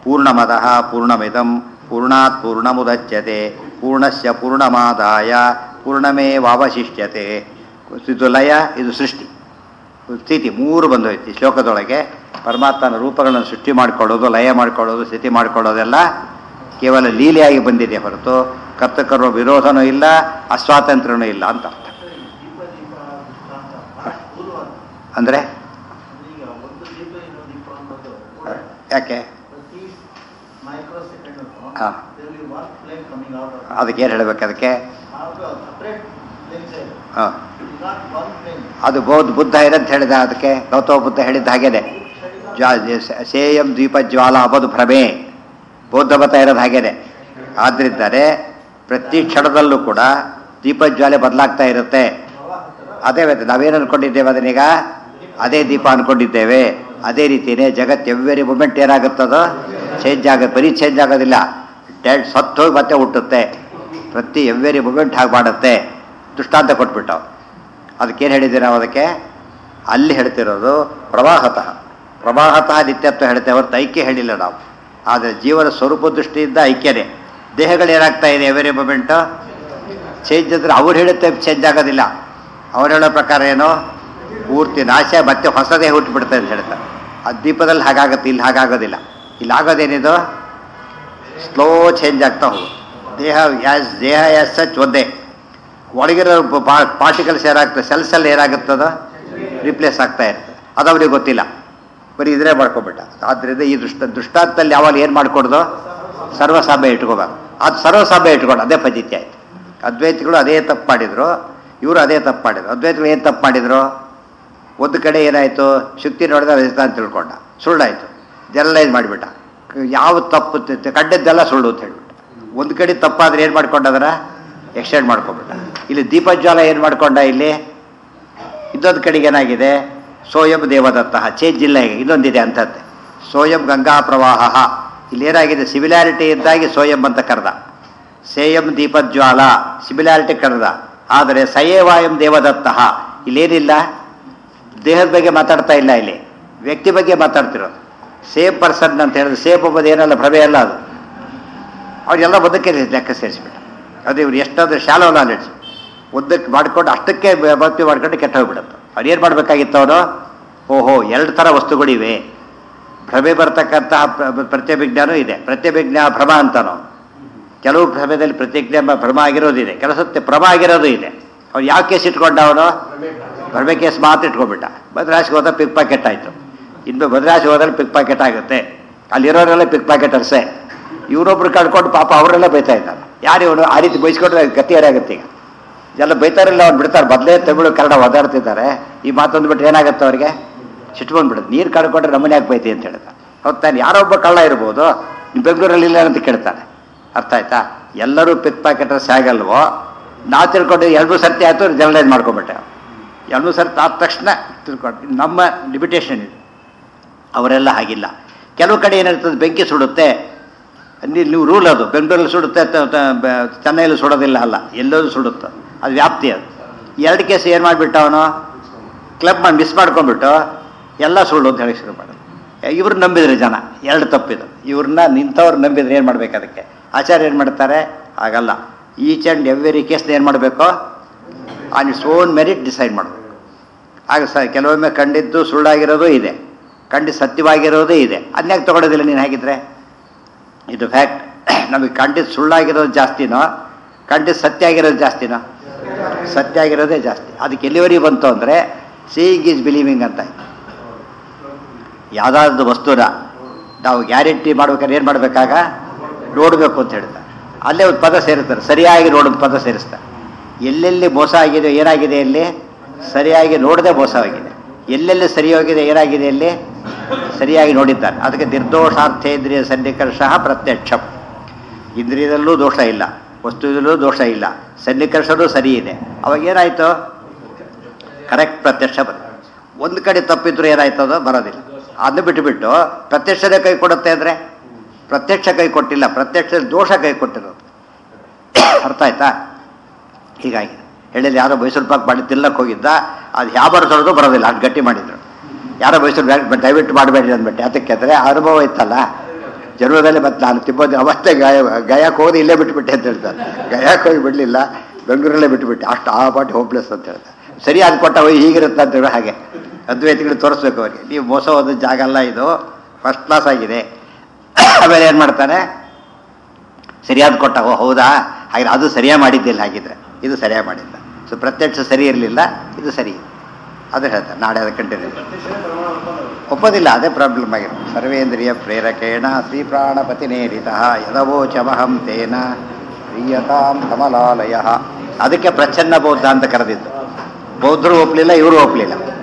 ಪೂರ್ಣಮದಃ ಪೂರ್ಣಮಿದಂ ಪೂರ್ಣಾತ್ ಪೂರ್ಣಮುದಚ್ಯತೆ ಪೂರ್ಣಸ್ಯ ಪೂರ್ಣಮಾದಾಯ ಪೂರ್ಣಮೇವಾವಶಿಷ್ಯತೆ ಇದು ಲಯ ಇದು ಸೃಷ್ಟಿ ಸ್ಥಿತಿ ಮೂರು ಬಂದೋಯ್ತು ಈ ಶ್ಲೋಕದೊಳಗೆ ಪರಮಾತ್ಮನ ರೂಪಗಳನ್ನು ಸೃಷ್ಟಿ ಮಾಡಿಕೊಳ್ಳೋದು ಲಯ ಮಾಡಿಕೊಳ್ಳೋದು ಸ್ಥಿತಿ ಮಾಡಿಕೊಳ್ಳೋದೆಲ್ಲ ಕೇವಲ ಲೀಲೆಯಾಗಿ ಬಂದಿದೆ ಹೊರತು ಕರ್ತಕರ್ಮ ವಿರೋಧನೂ ಇಲ್ಲ ಅಸ್ವಾತಂತ್ರ್ಯನೂ ಇಲ್ಲ ಅಂತ ಅರ್ಥ ದೀಪ ದೀಪ ದೃಷ್ಟಾಂತ ಪೂರ್ವ ಅಂದರೆ ಈಗ ಒಂದು ದೀಪ ಇನ್ನೊಂದು ದೀಪ ಅನ್ನೋದು ಯಾಕೆ ಪ್ರತಿ ಮೈಕ್ರೋ ಸೆಕೆಂಡ್ ಹಾ. ಒನ್ ಫ್ಲೇಮ್ ಕಮಿಂಗ್ ಔಟ್ ಅದಕ್ಕೆ ಏನು ಹೇಳಬೇಕು ಅದಕ್ಕೆ ಸಪ್ರೇಟ್ ಫ್ಲೇಮ್ಸ್ ಇದೆ ಹಾಂ ನಾಟ್ ಒನ್ ಫ್ಲೇಮ್ ಅದು ಬೌದ್ಧ ಬುದ್ಧ ಏನಂತ ಹೇಳಿದ ಅದಕ್ಕೆ ಗೌತಮ ಬುದ್ಧ ಹೇಳಿದ ಹಾಗೇನೆ ಜ್ವಾ ಸೇಯಂ ದ್ವೀಪ ಜ್ವಾಲ ಅಬದು ಭ್ರಮೆ ಬೌದ್ಧ ಮತ ಇರೋದು ಹಾಗೇನೆ ಆದ್ರಿಂದಾನೆ ಪ್ರತಿ ಕ್ಷಣದಲ್ಲೂ ಕೂಡ ದೀಪ ಜ್ವಾಲೆ ಬದಲಾಗ್ತಾ ಇರುತ್ತೆ ಅದೇ ವೇದ ನಾವೇನು ಅನ್ಕೊಂಡಿದ್ದೇವೆ ಅದನ್ನೀಗ ಅದೇ ದೀಪ ಅನ್ಕೊಂಡಿದ್ದೇವೆ ಅದೇ ರೀತಿಯೇ ಜಗತ್ತು ಎವ್ರಿ ಮೂಮೆಂಟ್ ಏನಾಗುತ್ತದೋ ಚೇಂಜ್ ಆಗುತ್ತೆ ಬರೀ ಚೇಂಜ್ ಆಗೋದಿಲ್ಲ ಡೆಡ್ ಸತ್ತು ಹೋಗಿ ಮತ್ತೆ ಹುಟ್ಟುತ್ತೆ ಪ್ರತಿ ಎವ್ರಿ ಮೂಮೆಂಟ್ ಹಾಗೆ ಮಾಡುತ್ತೆ ದೃಷ್ಟಾಂತ ಕೊಟ್ಬಿಟ್ಟು ಅದಕ್ಕೇನು ಹೇಳಿದ್ದೀವಿ ನಾವು ಅದಕ್ಕೆ ಅಲ್ಲಿ ಹೇಳ್ತಿರೋದು ಪ್ರವಾಹತಃ ಪ್ರವಾಹತಃ ನಿತ್ಯತ್ವ ಹೇಳ್ತೇವೆ ಹೊರತು ಐಕ್ಯ ಹೇಳಿಲ್ಲ ನಾವು ಆದರೆ ಜೀವನ ಸ್ವರೂಪ ದೃಷ್ಟಿಯಿಂದ ಐಕ್ಯನೇ ದೇಹಗಳು ಏನಾಗ್ತಾ ಇದೆ ಎವರಿ ಮೂಮೆಂಟು ಚೇಂಜ್ ಅಂದ್ರೆ ಅವ್ರು ಹೇಳುತ್ತೆ ಚೇಂಜ್ ಆಗೋದಿಲ್ಲ ಅವ್ರು ಹೇಳೋ ಪ್ರಕಾರ ಏನು ಪೂರ್ತಿ ನಾಶ ಮತ್ತೆ ಹೊಸದೇ ಹುಟ್ಟುಬಿಡುತ್ತೆ ಅಂತ ಹೇಳ್ತಾರೆ ಆ ದೀಪದಲ್ಲಿ ಹಾಗಾಗುತ್ತೆ ಇಲ್ಲಿ ಹಾಗಾಗೋದಿಲ್ಲ ಇಲ್ಲಿ ಆಗೋದೇನಿದು ಸ್ಲೋ ಚೇಂಜ್ ಆಗ್ತಾ ಹೋಗು ದೇಹ ಯಾಸ್ ದೇಹ ಯಾಸ್ ಸಚ್ ಒಂದೇ ಒಳಗಿರೋ ಪಾರ್ಟಿಕಲ್ಸ್ ಏನಾಗ್ತದೆ ಸೆಲ್ಸ್ ಅಲ್ಲಿ ಏನಾಗುತ್ತದ ರಿಪ್ಲೇಸ್ ಆಗ್ತಾ ಇರ್ತದೆ ಅದು ಅವ್ರಿಗೆ ಗೊತ್ತಿಲ್ಲ ಬರೀ ಇದ್ರೆ ಮಾಡ್ಕೊಬಿಟ್ಟ ಆದ್ದರಿಂದ ಈ ದೃಷ್ಟ ದೃಷ್ಟಾಂತದಲ್ಲಿ ಯಾವಾಗ ಏನು ಮಾಡ್ಕೊಡ್ದು ಸರ್ವಸಾಮ್ಯ ಇಟ್ಕೋಬೇಕು ಅದು ಸರ್ವಸಾಮ್ಯ ಇಟ್ಕೊಂಡು ಅದೇ ಪದ್ಧತಿ ಆಯ್ತು ಅದ್ವೈತಿಗಳು ಅದೇ ತಪ್ಪು ಮಾಡಿದ್ರು ಇವರು ಅದೇ ತಪ್ಪು ಮಾಡಿದ್ರು ಅದ್ವೈತಿಗಳು ಏನು ತಪ್ಪು ಮಾಡಿದ್ರು ಒಂದು ಕಡೆ ಏನಾಯಿತು ಶಕ್ತಿ ನೋಡಿದ ರಜತ ಅಂತ ತಿಳ್ಕೊಂಡ ಸುಳ್ಳಾಯಿತು ಜನರಲೈಸ್ ಮಾಡಿಬಿಟ್ಟ ಯಾವ ತಪ್ಪು ತ- ಕಂಡದ್ದೆಲ್ಲ ಸುಳ್ಳು ಅಂತ ಹೇಳ್ಬಿಟ್ಟ ಒಂದು ಕಡೆ ತಪ್ಪಾದ್ರೆ ಏನು ಮಾಡ್ಕೊಂಡದ್ರ ಎಕ್ಸ್ಟೆಂಡ್ ಮಾಡ್ಕೊಂಬಿಟ್ಟ ಇಲ್ಲಿ ದೀಪಜ್ವಾಲ ಏನು ಮಾಡ್ಕೊಂಡ ಇಲ್ಲಿ ಇನ್ನೊಂದು ಕಡೆಗೆ ಏನಾಗಿದೆ ಸೋಯಂ ದೇವದತ್ತ ಚೇಂಜ್ ಇಲ್ಲ ಈಗ ಇನ್ನೊಂದಿದೆ ಅಂಥದ್ದೆ ಸೋಯಂ ಗಂಗಾ ಪ್ರವಾಹ ಇಲ್ಲಿ ಏನಾಗಿದೆ ಸಿಮಿಲಾರಿಟಿ ಇದ್ದಾಗಿ ಸೋಯಂ ಅಂತ ಕರೆದ ಸೇಯಂ ದೀಪಜ್ವಾಲ ಸಿಮಿಲಾರಿಟಿ ಕರೆದ ಆದರೆ ಸಯೇವಾಯಂ ದೇವದತ್ತ ಇಲ್ಲೇನಿಲ್ಲ ದೇಹದ ಬಗ್ಗೆ ಮಾತಾಡ್ತಾ ಇಲ್ಲ ಇಲ್ಲಿ ವ್ಯಕ್ತಿ ಬಗ್ಗೆ ಮಾತಾಡ್ತಿರೋದು ಸೇಮ್ ಪರ್ಸನ್ ಅಂತ ಹೇಳಿದ್ರೆ ಸೇಮ್ ಒಬ್ಬದು ಏನಲ್ಲ ಭ್ರಮೆ ಅಲ್ಲ ಅದು ಅವರೆಲ್ಲ ಒಂದಕ್ಕೆ ಲೆಕ್ಕ ಸೇರಿಸ್ಬಿಟ್ಟು ಅದು ಇವ್ರು ಎಷ್ಟಾದ್ರೂ ಶಾಲೋ ನಾಲೆಡ್ಜ್ ಒಂದಕ್ಕೆ ಮಾಡ್ಕೊಂಡು ಅಷ್ಟಕ್ಕೆ ಬ- ಭಕ್ತಿ ಮಾಡ್ಕೊಂಡು ಕೆಟ್ಟ ಹೋಗ್ಬಿಡುತ್ತೆ ಅವ್ರು ಏನು ಮಾಡಬೇಕಾಗಿತ್ತು ಅವನು ಓಹೋ ಎರಡು ಥರ ವಸ್ತುಗಳಿವೆ ಭ್ರಮೆ ಬರ್ತಕ್ಕಂತಹ ಪ್ರ- ಪ್ರತ್ಯಭಿಜ್ಞಾನೂ ಇದೆ ಪ್ರತ್ಯಭಿಜ್ಞಾ ಭ್ರಮ ಅಂತಾನು ಕೆಲವು ಭ್ರಮೆದಲ್ಲಿ ಪ್ರತಿಜ್ಞೆ ಎಂಬ ಭ್ರಮ ಆಗಿರೋದಿದೆ ಕೆಲವು ಸತ್ಯ ಭ್ರಮ ಆಗಿರೋದು ಇದೆ ಅವ್ನು ಯಾವ ಕೇಸ್ ಇಟ್ಕೊಂಡ ಅವನು ಭ್ರಮೆ ಕೇಸ್ ಮಾತ್ರ ಇಟ್ಕೊಂಡ್ಬಿಟ್ಟ ಭದ್ರಾಸಿಗೆ ಹೋದ ಪಿಕ್ ಪಾಕೆಟ್ ಆಯಿತು ಇನ್ನು ಭದ್ರಾಸಿ ಹೋದಲ್ಲಿ ಪಿಕ್ ಪಾಕೆಟ್ ಆಗುತ್ತೆ ಅಲ್ಲಿರೋರೆಲ್ಲ ಪಿಕ್ ಪಾಕೆಟರ್ಸೇ ಇವರೊಬ್ರು ಕಳ್ಕೊಂಡು ಪಾಪ ಅವರೆಲ್ಲ ಬೈತಾ ಇದ್ದಾರೆ ಯಾರು ಇವನು ಆ ರೀತಿ ಬೈಸ್ಕೊಂಡ್ರೆ ಗತಿ ಯಾರಾಗುತ್ತೆ ಈಗ ಎಲ್ಲ ಬೈತಾರಿಲ್ಲ ಅವ್ನು ಬಿಡ್ತಾರೆ ಮೊದಲೇ ತಮಿಳು ಕನ್ನಡ ಒದಾಡ್ತಿದ್ದಾರೆ ಈ ಮಾತೊಂದು ಬಿಟ್ಟು ಏನಾಗುತ್ತೆ ಅವ್ರಿಗೆ ಸಿಟ್ಟು ಬಂದ್ಬಿಡುತ್ತೆ ನೀರು ಕಳ್ಕೊಂಡ್ರೆ ನಮ್ಮನೆ ಯಾಕೆ ಬೈತಿ ಅಂತ ಹೇಳ್ತಾರೆ ಹೌದು ತಾನೆ ಯಾರೊಬ್ಬ ಕಳ್ಳ ಇರ್ಬೋದು ನೀವು ಬೆಂಗಳೂರಲ್ಲಿ ಇಲ್ಲ ಅಂತ ಕೇಳ್ತಾನೆ ಅರ್ಥ ಆಯ್ತಾ ಎಲ್ಲರೂ ಪಿಕ್ ಪಾಕೆಟರ್ಸ್ ಆಗಲ್ವೋ ನಾವು ತಿಳ್ಕೊಂಡು ಎರಡು ಸರ್ತಿ ಆಯಿತು ಜನರಲೈಸ್ ಮಾಡ್ಕೊಂಬಿಟ್ಟೆ ಎರಡು ಸರ್ತಿ ಆದ ತಕ್ಷಣ ತಿಳ್ಕೊಂಡು ನಮ್ಮ ಲಿಮಿಟೇಷನ್ ಇದೆ ಅವರೆಲ್ಲ ಹಾಗಿಲ್ಲ ಕೆಲವು ಕಡೆ ಏನಿರ್ತದೆ ಬೆಂಕಿ ಸುಡುತ್ತೆ ನೀವು ನೀವು ರೂಲ್ ಅದು ಬೆಂಗಳೂರಲ್ಲಿ ಸುಡುತ್ತೆ ತ- ತ- ಬ- ಚೆನ್ನೈಯಲ್ಲಿ ಸುಡೋದಿಲ್ಲ ಅಲ್ಲ ಎಲ್ಲರೂ ಸುಡುತ್ತೆ ಅದು ವ್ಯಾಪ್ತಿ ಅದು ಎರಡು ಕೇಸ್ ಏನು ಮಾಡಿಬಿಟ್ಟ ಅವನು ಕ್ಲಬ್ ಮಾಡಿ ಮಿಸ್ ಮಾಡ್ಕೊಂಡ್ಬಿಟ್ಟು ಎಲ್ಲ ಸುಳ್ಳು ಅಂತ ಹೇಳಿ ಶುರು ಮಾಡೋದು ಇವ್ರು ನಂಬಿದ್ರು ಜನ ಎರಡು ತಪ್ಪಿದು ಇವ್ರನ್ನ ನಿಂತವ್ರು ನಂಬಿದ್ರೆ ಏನು ಮಾಡ್ಬೇಕು ಅದಕ್ಕೆ ಆಚಾರ್ಯ ಏನು ಮಾಡ್ತಾರೆ ಹಾಗಲ್ಲ ಈಚ್ ಆ್ಯಂಡ್ ಎವ್ರಿ ಕೇಸ್ನ ಏನು ಮಾಡಬೇಕು on its own merit decide ಮಾಡಬೇಕು ಆಗ ಸ ಕೆಲವೊಮ್ಮೆ ಕಂಡಿದ್ದು ಸುಳ್ಳಾಗಿರೋದು ಇದೆ ಕಂಡು ಸತ್ಯವಾಗಿರೋದು ಇದೆ ಅದ್ನ್ಯಾಕೆ ತಗೊಳ್ಳೋದಿಲ್ಲ ನೀನು ಹಾಗಿದ್ರೆ ಇದು ಫ್ಯಾಕ್ಟ್ ನಮಗೆ ಕಂಡಿದ್ದು ಸುಳ್ಳಾಗಿರೋದು ಜಾಸ್ತಿನೋ ಕಂಡಿದ್ದು ಸತ್ಯ ಆಗಿರೋದು ಜಾಸ್ತಿನೋ ಸತ್ಯ ಆಗಿರೋದೇ ಜಾಸ್ತಿ ಅದಕ್ಕೆ ಎಲ್ಲಿವರೆಗೆ ಬಂತು ಅಂದರೆ ಸೀಯಿಂಗ್ ಈಸ್ ಬಿಲೀವಿಂಗ್ ಅಂತ ಯಾವುದಾದ್ರು ವಸ್ತುನ ನಾವು ಗ್ಯಾರಂಟಿ ಮಾಡ್ಬೇಕಾದ್ರೆ ಏನು ಮಾಡಬೇಕಾಗ ನೋಡಬೇಕು ಅಂತ ಹೇಳ್ತಾರೆ ಅಲ್ಲೇ ಒಂದು ಪದ ಸೇರಿಸ್ತಾರೆ ಸರಿಯಾಗಿ ನೋಡೋದು ಪದ ಸೇರಿಸ್ತಾರೆ ಎಲ್ಲೆಲ್ಲಿ ಮೋಸ ಆಗಿದೆ ಏನಾಗಿದೆ ಅಲ್ಲಿ ಸರಿಯಾಗಿ ನೋಡದೆ ಮೋಸವಾಗಿದೆ ಎಲ್ಲೆಲ್ಲಿ ಸರಿ ಹೋಗಿದೆ ಏನಾಗಿದೆ ಅಲ್ಲಿ ಸರಿಯಾಗಿ ನೋಡಿದ್ದಾರೆ ಅದಕ್ಕೆ ನಿರ್ದೋಷಾರ್ಥೇಂದ್ರಿಯ ಸನ್ನಿಕರ್ಷ ಪ್ರತ್ಯಕ್ಷಂ ಇಂದ್ರಿಯದಲ್ಲೂ ದೋಷ ಇಲ್ಲ ವಸ್ತುವಿನಲ್ಲೂ ದೋಷ ಇಲ್ಲ ಸನ್ನಿಕರ್ಷನೂ ಸರಿ ಇದೆ ಅವಾಗ ಏನಾಯಿತು ಕರೆಕ್ಟ್ ಪ್ರತ್ಯಕ್ಷ ಬರುತ್ತೆ ಒಂದು ಕಡೆ ತಪ್ಪಿದ್ರು ಏನಾಯ್ತದೋ ಬರೋದಿಲ್ಲ ಅದನ್ನು ಬಿಟ್ಟುಬಿಟ್ಟು ಪ್ರತ್ಯಕ್ಷನೇ ಕೈ ಕೊಡುತ್ತೆ ಅಂದರೆ ಪ್ರತ್ಯಕ್ಷ ಕೈ ಕೊಟ್ಟಿಲ್ಲ ಪ್ರತ್ಯಕ್ಷ ದೋಷ ಕೈ ಕೊಟ್ಟಿರೋದು ಅರ್ಥ ಆಯ್ತಾ ಹೀಗಾಗಿ ಹೇಳಿಲ್ಲ ಯಾರೋ ಮೈಸೂರು ಪಾಕ್ ಮಾಡಿ ತಿನ್ನಕ್ಕೆ ಹೋಗಿದ್ದ ಅದು ಯಾವ ಬರೋದು ಬರೋದಿಲ್ಲ ಅಷ್ಟು ಗಟ್ಟಿ ಮಾಡಿದ್ರು ಯಾರೋ ಮೈಸೂರು ಬ್ಯಾಗ್ ದಯವಿಟ್ಟು ಮಾಡಬೇಡಿ ಅಂದ್ಬಿಟ್ಟು ಅದಕ್ಕೆ ಅಂದರೆ ಅನುಭವ ಇತ್ತಲ್ಲ ಜನ್ಮದಲ್ಲಿ ಮತ್ತೆ ನಾನು ತಿಬ್ಬೋದು ಅವತ್ತೇ ಗಾಯ ಗಯಾಕ್ಕೆ ಹೋಗಿ ಇಲ್ಲೇ ಬಿಟ್ಬಿಟ್ಟೆ ಅಂತ ಹೇಳ್ತಾರೆ ಗಯಾಕ್ಕೆ ಹೋಗಿ ಬಿಡಲಿಲ್ಲ ಬೆಂಗಳೂರಲ್ಲೇ ಬಿಟ್ಟುಬಿಟ್ಟೆ ಅಷ್ಟು ಆ ಪಾಟಿ ಹೋಪ್ಲೆಸ್ ಅಂತ ಹೇಳ್ತಾರೆ ಸರಿಯಾದ ಕೊಟ್ಟ ಹೋಗಿ ಹೀಗಿರುತ್ತೆ ಅಂತ ಹೇಳೋ ಹಾಗೆ ಅದ್ವೈತಿಗಳು ತೋರಿಸ್ಬೇಕು ಅವರಿಗೆ ನೀವು ಮೋಸ ಹೋದ ಜಾಗ ಅಲ್ಲ ಇದು ಫಸ್ಟ್ ಕ್ಲಾಸ್ ಆಗಿದೆ ಆಮೇಲೆ ಏನು ಮಾಡ್ತಾನೆ ಸರಿಯಾದ ಕೊಟ್ಟ ಓ ಹೌದಾ ಹಾಗೆ ಅದು ಸರಿಯಾಗಿ ಮಾಡಿದ್ದಿಲ್ಲ ಹಾಗಿದ್ರೆ ಇದು ಸರಿಯಾಗಿ ಮಾಡಿದ್ದ ಸೊ ಪ್ರತ್ಯಕ್ಷ ಸರಿ ಇರಲಿಲ್ಲ ಇದು ಸರಿ ಅದು ಹೇಳ್ತಾರೆ ನಾಳೆ ಅದು ಕಂಟಿನ್ಯೂ ಪ್ರತ್ಯಕ್ಷನೇ ಪ್ರಮಾಣ ಒಪ್ಪಲ್ಲ. ಒಪ್ಪೋದಿಲ್ಲ ಅದೇ ಪ್ರಾಬ್ಲಮ್ ಆಗಿದೆ ಸರ್ವೇಂದ್ರಿಯ ಪ್ರೇರಕೇಣ ಶ್ರೀ ಪ್ರಾಣಪತಿನೇರಿತ ಯದವೋಚಮಹಂ ತೇನ ಪ್ರಿಯತಾಂ ಕಮಲಾಲಯ ಅದಕ್ಕೆ ಪ್ರಚ್ಛನ್ನ ಬೌದ್ಧ ಅಂತ ಕರೆದಿದ್ದು ಬೌದ್ಧರು ಒಪ್ಪಲಿಲ್ಲ ಇವರು ಒಪ್ಪಲಿಲ್ಲ